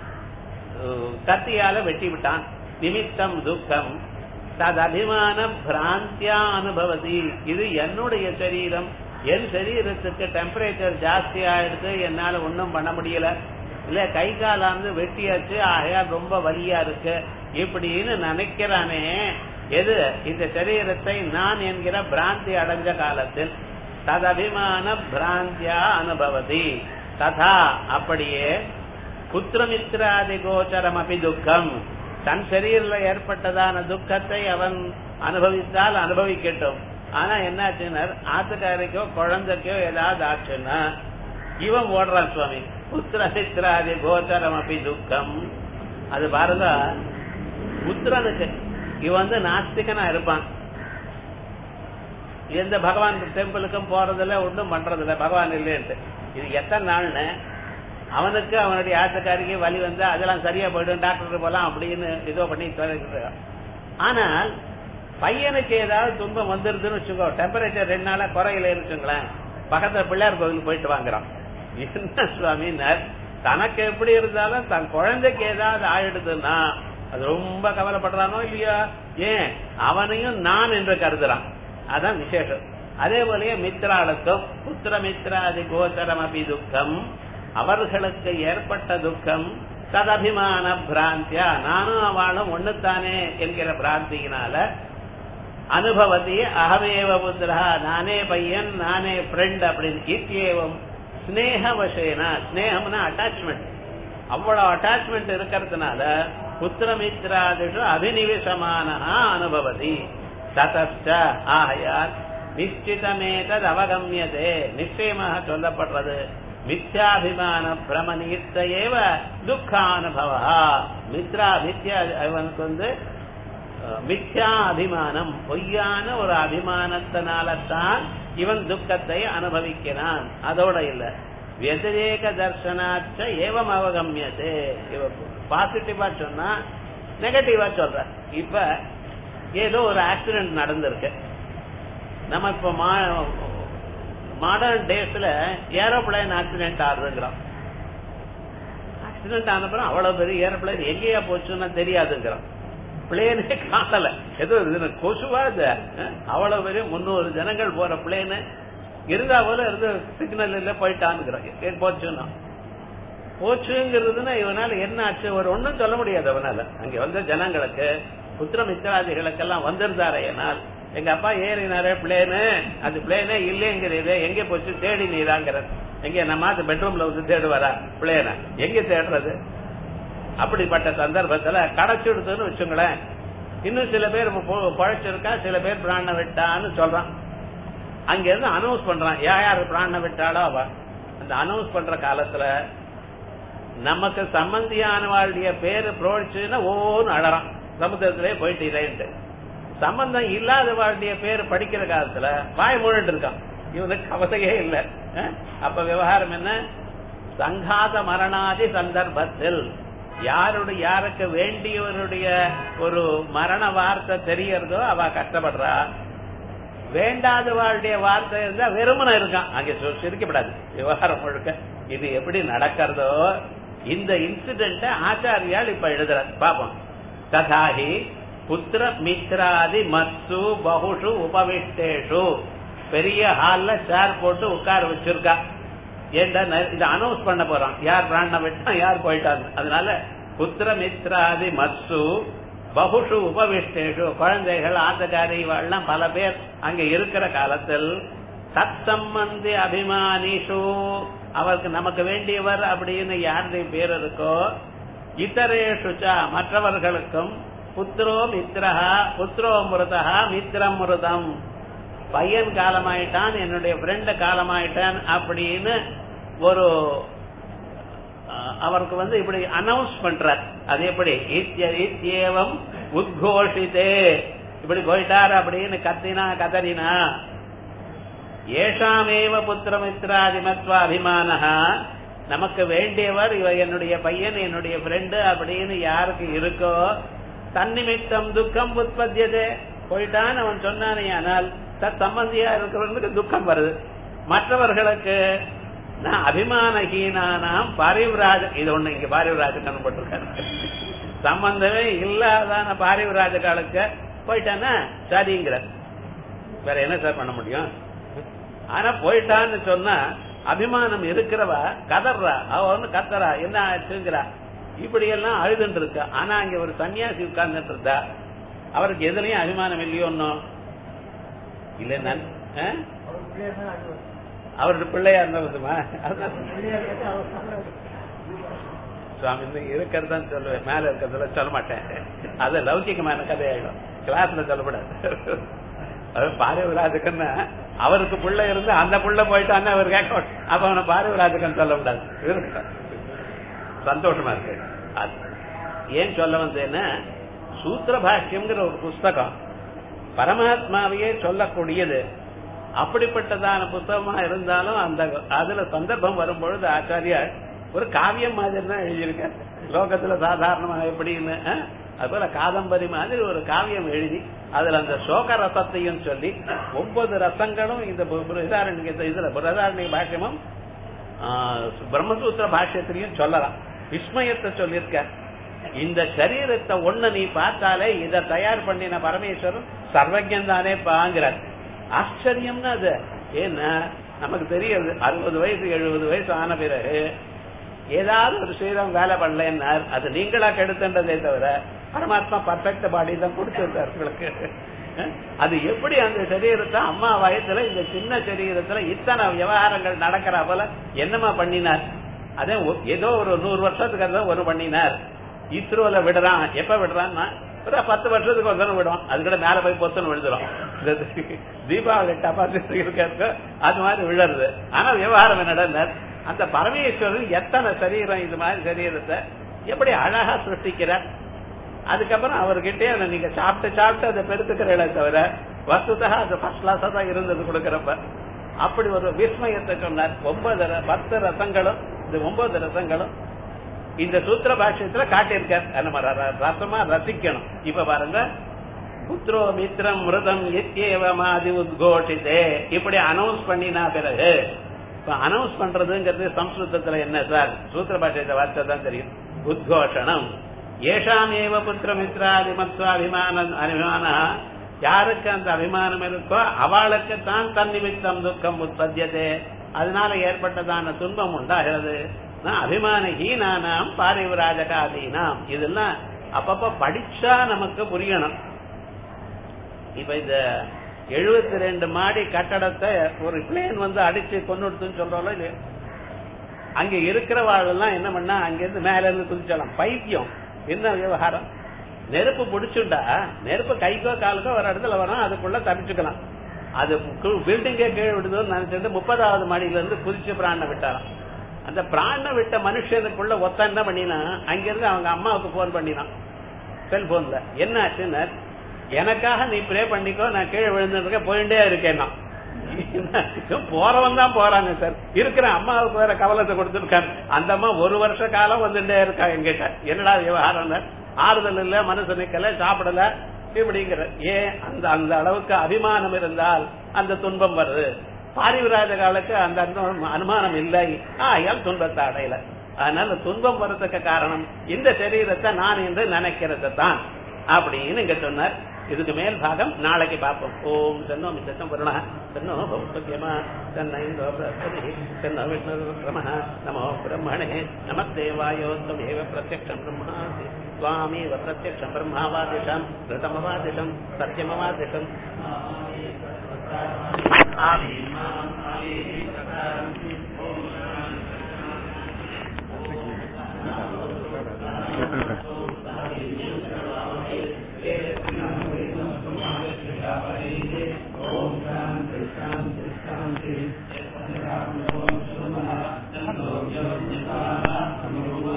கத்தியால வெட்டி விட்டான் நிமித்தம் துக்கம் தது அபிமான பிராந்தியா அனுபவதி இது என்னுடைய சரீரம் என் சரீரத்துக்கு டெம்பரேச்சர் ஜாஸ்தி ஆயிடுது என்னால ஒன்னும் பண்ண முடியல இல்ல கை காலாந்து வெட்டியாச்சு ஆகையா ரொம்ப வலியா இருக்கு இப்படின்னு நினைக்கிறானே எது இந்த சரீரத்தை நான் என்கிற பிராந்தி அடைஞ்ச காலத்தில் ததபிமான பிராந்தியா அனுபவதி ததா அப்படியே புத்திரமித்ராதி கோச்சரம் அபி துக்கம் தன் சரீரில் ஏற்பட்டதான துக்கத்தை அவன் அனுபவித்தால் அனுபவிக்கட்டும் ஆனா என்னாச்சுன்னா ஆத்துக்காரிக்கோ குழந்தைக்கோ ஏதாவது ஆச்சுன்னா இவன் ஓடுறான் சுவாமி புத்திரமித்ராதி கோச்சரம் அபி துக்கம் அது பாருங்க புத்திரனுக்கு இவன் வந்து நாஸ்திகனா இருப்பான் எந்த பகவான் டெம்பிளுக்கும் போறதில்ல ஒன்றும் பண்றதில்ல பகவான் இல்லைன்ட்டு இது எத்தனை நாள்னு அவனுக்கு அவனுடைய ஆசக்காரிக்கு வலி வந்து அதெல்லாம் சரியா போயிடும் டாக்டர் போலாம் அப்படின்னு இதோ பண்ணி சொல்லிட்டு ஆனால் பையனுக்கு ஏதாவது துன்பம் வந்துருதுன்னு வச்சுக்கோ டெம்பரேச்சர் ரெண்டு நாளா குறையில இருக்குங்களேன் பக்கத்துல பிள்ளையார் கோவிலுக்கு போயிட்டு வாங்குறான் என்ன சுவாமினர் தனக்கு எப்படி இருந்தாலும் தன் குழந்தைக்கு ஏதாவது ஆயிடுதுன்னா அது ரொம்ப கவலைப்படுறானோ இல்லையா ஏன் அவனையும் நான் என்று கருதுறான் அதான் விசேஷம் அதே போலயே மித்ராளுக்கும் புத்திர மித்ராதி கோச்சரம் அபி துக்கம் அவர்களுக்கு ஏற்பட்ட துக்கம் ததபிமான பிராந்தியா நானும் அவளும் ஒண்ணுத்தானே என்கிற பிராந்தியினால அனுபவதி அகமேவ புத்திரா நானே பையன் நானே ஃப்ரெண்ட் அப்படின்னு இத்தியேவம் ஸ்னேகவசேனா ஸ்னேகம்னா அட்டாச்மெண்ட் அவ்வளவு அட்டாச்மெண்ட் இருக்கிறதுனால புத்திரமித்ராதிஷு அபினிவிஷமான அனுபவதி ததச்ச ஆகையால் நிச்சிதமேதது அவகமியதே நிச்சயமாக சொல்லப்படுறது மித்யாபிமான பிரமணித்த ஏவ துக்கானுபவா மித்ரா மித்யா அவனுக்கு வந்து மித்யா அபிமானம் பொய்யான ஒரு அபிமானத்தினால்தான் இவன் துக்கத்தை அனுபவிக்கிறான் அதோட இல்ல வெதிரேக தர்சனாச்ச ஏவம் அவகமியது இவ பாசிட்டிவா சொன்னா நெகட்டிவா சொல்ற இப்ப ஏதோ ஒரு ஆக்சிடென்ட் நடந்திருக்கு நம்ம இப்ப மாடர்ன் டேஸ்ல ஏரோப்ளைன் ஆக்சிடென்ட் ஆகுதுங்கிறோம் ஆக்சிடென்ட் ஆனப்புறம் அவ்வளவு பெரிய ஏரோப்ளைன் எங்கேயா போச்சுன்னா தெரியாதுங்கிறோம் பிளேனே காணல ஏதோ இது கொசுவா இது அவ்வளவு பெரிய முன்னூறு ஜனங்கள் போற பிளேனு இருந்தா போல இருந்து சிக்னல் இல்ல போயிட்டான்னுங்கிறோம் போச்சுன்னா போச்சுங்கிறதுன்னா இவனால என்ன ஆச்சு ஒரு ஒண்ணும் சொல்ல முடியாது அவனால அங்க வந்த ஜனங்களுக்கு புத்திர மித்திராதிகளுக்கெல்லாம் வந்திருந்தாரே என்னால் எங்க அப்பா ஏறினாரே பிளேனு அது பிளேனே இல்லைங்கிறது எங்க போச்சு தேடி நீராங்கிற எங்க நம்ம பெட்ரூம்ல வந்து தேடுவாரா பிளேன எங்க தேடுறது அப்படிப்பட்ட சந்தர்ப்பத்துல கடைச்சுடுதுன்னு வச்சுங்களேன் இன்னும் சில பேர் பழைச்சிருக்கா சில பேர் பிராண விட்டான்னு சொல்றான் அங்க இருந்து அனௌன்ஸ் பண்றான் யார் யாரு பிராண விட்டாலோ அவ அந்த அனௌன்ஸ் பண்ற காலத்துல நமக்கு சம்பந்தியானவாளுடைய பேரு புரோடிச்சுன்னா ஒவ்வொன்னு அழறான் சமுத்திரத்திலே போயிட்டு இல்லைன்ட்டு சம்பந்தம் இல்லாதவாளுடைய பேர் படிக்கிற காலத்துல வாய் மூழ்கிட்டு இருக்கான் இவனுக்கு கவலையே இல்லை அப்ப விவகாரம் என்ன சங்காத மரணாதி சந்தர்ப்பத்தில் யாருடைய யாருக்கு வேண்டியவருடைய ஒரு மரண வார்த்தை தெரியறதோ அவ கஷ்டப்படுறா வேண்டாதவாளுடைய வார்த்தை இருந்தா வெறுமன இருக்கான் அங்க சிரிக்கப்படாது விவகாரம் முழுக்க இது எப்படி நடக்கிறதோ இந்த இன்சிடென்ட ஆச்சாரியால் இப்ப எழுதுறார் பாப்போம் ததாஹி புத்திர மித்ராதி மத்சு பகுஷு உபவிஷ்டேஷு பெரிய ஹால்ல சேர் போட்டு உட்கார வச்சிருக்கா ஏண்டா இதை அனௌன்ஸ் பண்ண போறான் யார் பிராண விட்டா யார் போயிட்டாங்க அதனால புத்திர மித்ராதி மத்சு பகுஷு உபவிஷ்டேஷு குழந்தைகள் ஆத்தக்காரி எல்லாம் பல பேர் அங்க இருக்கிற காலத்தில் தத் சம்பந்தி அபிமானிஷு அவருக்கு நமக்கு வேண்டியவர் அப்படின்னு யாருடைய பேர் இருக்கோ இதரேஷுச்சா மற்றவர்களுக்கும் புத்திரோ மித்ரஹா புத்திரோ மிருதா மித்ரம் மிருதம் பையன் காலமாயிட்டான் என்னுடைய ஃப்ரெண்டு காலமாயிட்டான் அப்படின்னு ஒரு அவருக்கு வந்து இப்படி அனௌன்ஸ் பண்றார் அது எப்படி இத்தியேவம் உத்கோஷித்தே இப்படி போயிட்டார் அப்படின்னு கத்தினா கதறினா ஏஷாமேவ புத்திரமித்ராதிமத்வ அபிமானஹா நமக்கு வேண்டியவர் இவ என்னுடைய பையன் என்னுடைய ஃப்ரெண்டு அப்படின்னு யாருக்கு இருக்கோ தன்னிமித்தம் துக்கம் உற்பத்தியதே போயிட்டான் அவன் சொன்னானே ஆனால் தத் சம்பந்தியா இருக்கிறவனுக்கு துக்கம் வருது மற்றவர்களுக்கு நான் அபிமானஹீனானாம் பாரிவராஜ இது ஒண்ணு இங்க பாரிவராஜன் அனுப்பட்டிருக்காரு சம்பந்தமே இல்லாதான பாரிவராஜகாலுக்கு போயிட்டானா சரிங்கிற வேற என்ன சார் பண்ண முடியும் ஆனா போயிட்டான்னு சொன்னா அபிமானம் இருக்கிறவா கதறா அவ வந்து கத்தரா என்ன ஆச்சுங்கிறா இப்படி எல்லாம் அழுதுட்டு இருக்கா ஆனா அங்க ஒரு சன்னியாசி உட்கார்ந்துட்டு இருந்தா அவருக்கு எதுலயும் அபிமானம் இல்லையோ இல்ல நான் அவரோட பிள்ளையா இருந்ததுமா சுவாமி இருக்கிறதான் சொல்லுவேன் மேல இருக்கிறதுல சொல்ல மாட்டேன் அது லௌகிகமான கதையாயிடும் கிளாஸ்ல சொல்லப்படாது அது பாரவராஜகன்னா அவருக்கு புள்ள இருந்து அந்த புள்ள போயிட்டான்னு அவர் கேட்க அப்ப அவனை பாரவராஜகன் சொல்ல கூடாது சந்தோஷமா இருக்கு ஏன் சொல்ல வந்தேன்னா சூத்திர பாஷ்யம்ங்கிற ஒரு புஸ்தகம் பரமாத்மாவையே சொல்லக்கூடியது அப்படிப்பட்டதான புத்தகமா இருந்தாலும் அந்த அதுல சந்தர்ப்பம் வரும்பொழுது ஆச்சாரியார் ஒரு காவியம் மாதிரி தான் எழுதியிருக்க லோகத்துல சாதாரணமா எப்படின்னு அதுபோல காதம்பரி மாதிரி ஒரு காவியம் எழுதி அதுல அந்த சோக ரசத்தையும் சொல்லி ஒன்பது ரசங்களும் இந்த இதுல பிரதாரணிய பாஷ்யமும் பிரம்மசூத்திர பாஷ்யத்திலையும் சொல்லலாம் விஸ்மயத்தை சொல்லியிருக்க இந்த சரீரத்தை ஒண்ணு நீ பார்த்தாலே இதை தயார் பண்ணின பரமேஸ்வரன் சர்வஜன் தானே பாங்கிறார் ஆச்சரியம்னா அது ஏன்னா நமக்கு தெரியுது அறுபது வயசு எழுபது வயசு ஆன பிறகு ஏதாவது ஒரு சரீரம் வேலை பண்ணலன்னார் அது நீங்களா கெடுத்துன்றதே தவிர பரமாத்மா பர்ஃபெக்ட் பாடி தான் கொடுத்திருக்காரு உங்களுக்கு அது எப்படி அந்த சரீரத்தை அம்மா வயசுல இந்த சின்ன சரீரத்துல இத்தனை விவகாரங்கள் நடக்கிற போல என்னமா பண்ணினார் அதே ஏதோ ஒரு நூறு வருஷத்துக்கு ஒரு பண்ணினார் இஸ்ரோல விடுறான் எப்ப விடுறான்னா ஒரு பத்து வருஷத்துக்கு ஒரு தரம் விடுவோம் அது கூட மேல போய் பொத்தனை விழுதுரும் தீபாவளி டபாசிட் இருக்க அது மாதிரி விழருது ஆனா விவகாரம் என்னடா அந்த பரமேஸ்வரன் எத்தனை சரீரம் இது மாதிரி சரீரத்தை எப்படி அழகா சிருஷ்டிக்கிறார் அதுக்கப்புறம் அவர்கிட்டே அதை நீங்க சாப்பிட்டு சாப்பிட்டு அதை பெருத்துக்கிறீங்களே தவிர வசுதா அது ஃபர்ஸ்ட் கிளாஸா தான் இருந்தது கொடுக்கறப்ப அப்படி ஒரு விஸ்மயத்தை சொன்னார் ஒன்பது பத்து ரசங்களும் இந்த ஒன்பது ரசங்களும் இந்த சூத்திர பாஷ்யத்துல காட்டியிருக்கார் நம்ம ரசமா ரசிக்கணும் இப்ப பாருங்க புத்திரோ மித்ரம் மிருதம் எத்தியவமாதி உத்கோஷிதே இப்படி அனௌன்ஸ் பண்ணினா பிறகு இப்ப அனௌன்ஸ் பண்றதுங்கிறது சம்ஸ்கிருதத்துல என்ன சார் சூத்திர பாஷ்யத்தை வார்த்தை தான் தெரியும் உத்கோஷணம் ஏஷாமேவ புத்திர மித்ராதி மத்வாபிமான அபிமான யாருக்கு அந்த அபிமானம் இருக்கோ அவளுக்கு தான் தன்னிமித்தம் துக்கம் உற்பத்தியதே அதனால ஏற்பட்டதான துன்பம் உண்டாகிறது அபிமான ஹீனானாம் பாரிவராஜகாதீனாம் இதெல்லாம் அப்பப்ப படிச்சா நமக்கு புரியணும் இப்ப இந்த எழுபத்தி ரெண்டு மாடி கட்டடத்தை ஒரு பிளேன் வந்து அடிச்சு கொண்டுடுத்துன்னு சொல்றோம்ல இது அங்க இருக்கிறவாழெல்லாம் என்ன பண்ணா அங்கிருந்து மேல இருந்து குதிச்சலாம் பைத்தியம் என்ன விவகாரம் நெருப்பு பிடிச்சுண்டா நெருப்பு கைக்கோ காலுக்கோ ஒரு இடத்துல வரும் அதுக்குள்ள தப்பிச்சுக்கலாம் அது பில்டிங்கே கீழே விடுதோன்னு நினைச்சிட்டு முப்பதாவது மாடியில இருந்து குதிச்சு பிராண விட்டாராம் அந்த பிராண விட்ட மனுஷனுக்குள்ள ஒத்த என்ன பண்ணினா அங்கிருந்து அவங்க அம்மாவுக்கு போன் பண்ணினான் செல்போன்ல என்ன ஆச்சுன்னு எனக்காக நீ ப்ரே பண்ணிக்கோ நான் கீழே விழுந்துருக்க போயிட்டே இருக்கேன் நான் போறவன் தான் போறாங்க சார் இருக்கிற அம்மாவுக்கு வேற கவலத்தை கொடுத்துருக்காரு அந்த அம்மா ஒரு வருஷ காலம் வந்துட்டே இருக்கா எங்கிட்ட என்னடா விவகாரம் ஆறுதல் இல்ல மனசு நிக்கல சாப்பிடல இப்படிங்கிற ஏன் அந்த அந்த அளவுக்கு அபிமானம் இருந்தால் அந்த துன்பம் வருது பாரிவிராஜ காலுக்கு அந்த அனுமானம் இல்லை ஆயால் துன்பத்தை அடையல அதனால துன்பம் வர்றதுக்கு காரணம் இந்த சரீரத்தை நான் என்று நினைக்கிறது தான் அப்படின்னு இங்க சொன்னார் இதுக்கு மேல் பாகம் நாளைக்கு பார்ப்போம் ஓம் தன்னோ மித்தம் வருண தன்னோ பௌத்தமா தன்னை தன்னோ விஷ்ணு பிரம நமோ பிரம்மணே நமஸ்தேவாயோ त्वमेव प्रत्यक्षं ब्रह्मासि त्वामेव प्रत्यक्षं ब्रह्मावादिशं ऋतमवादिशं सत्यमवादिशं Thank you.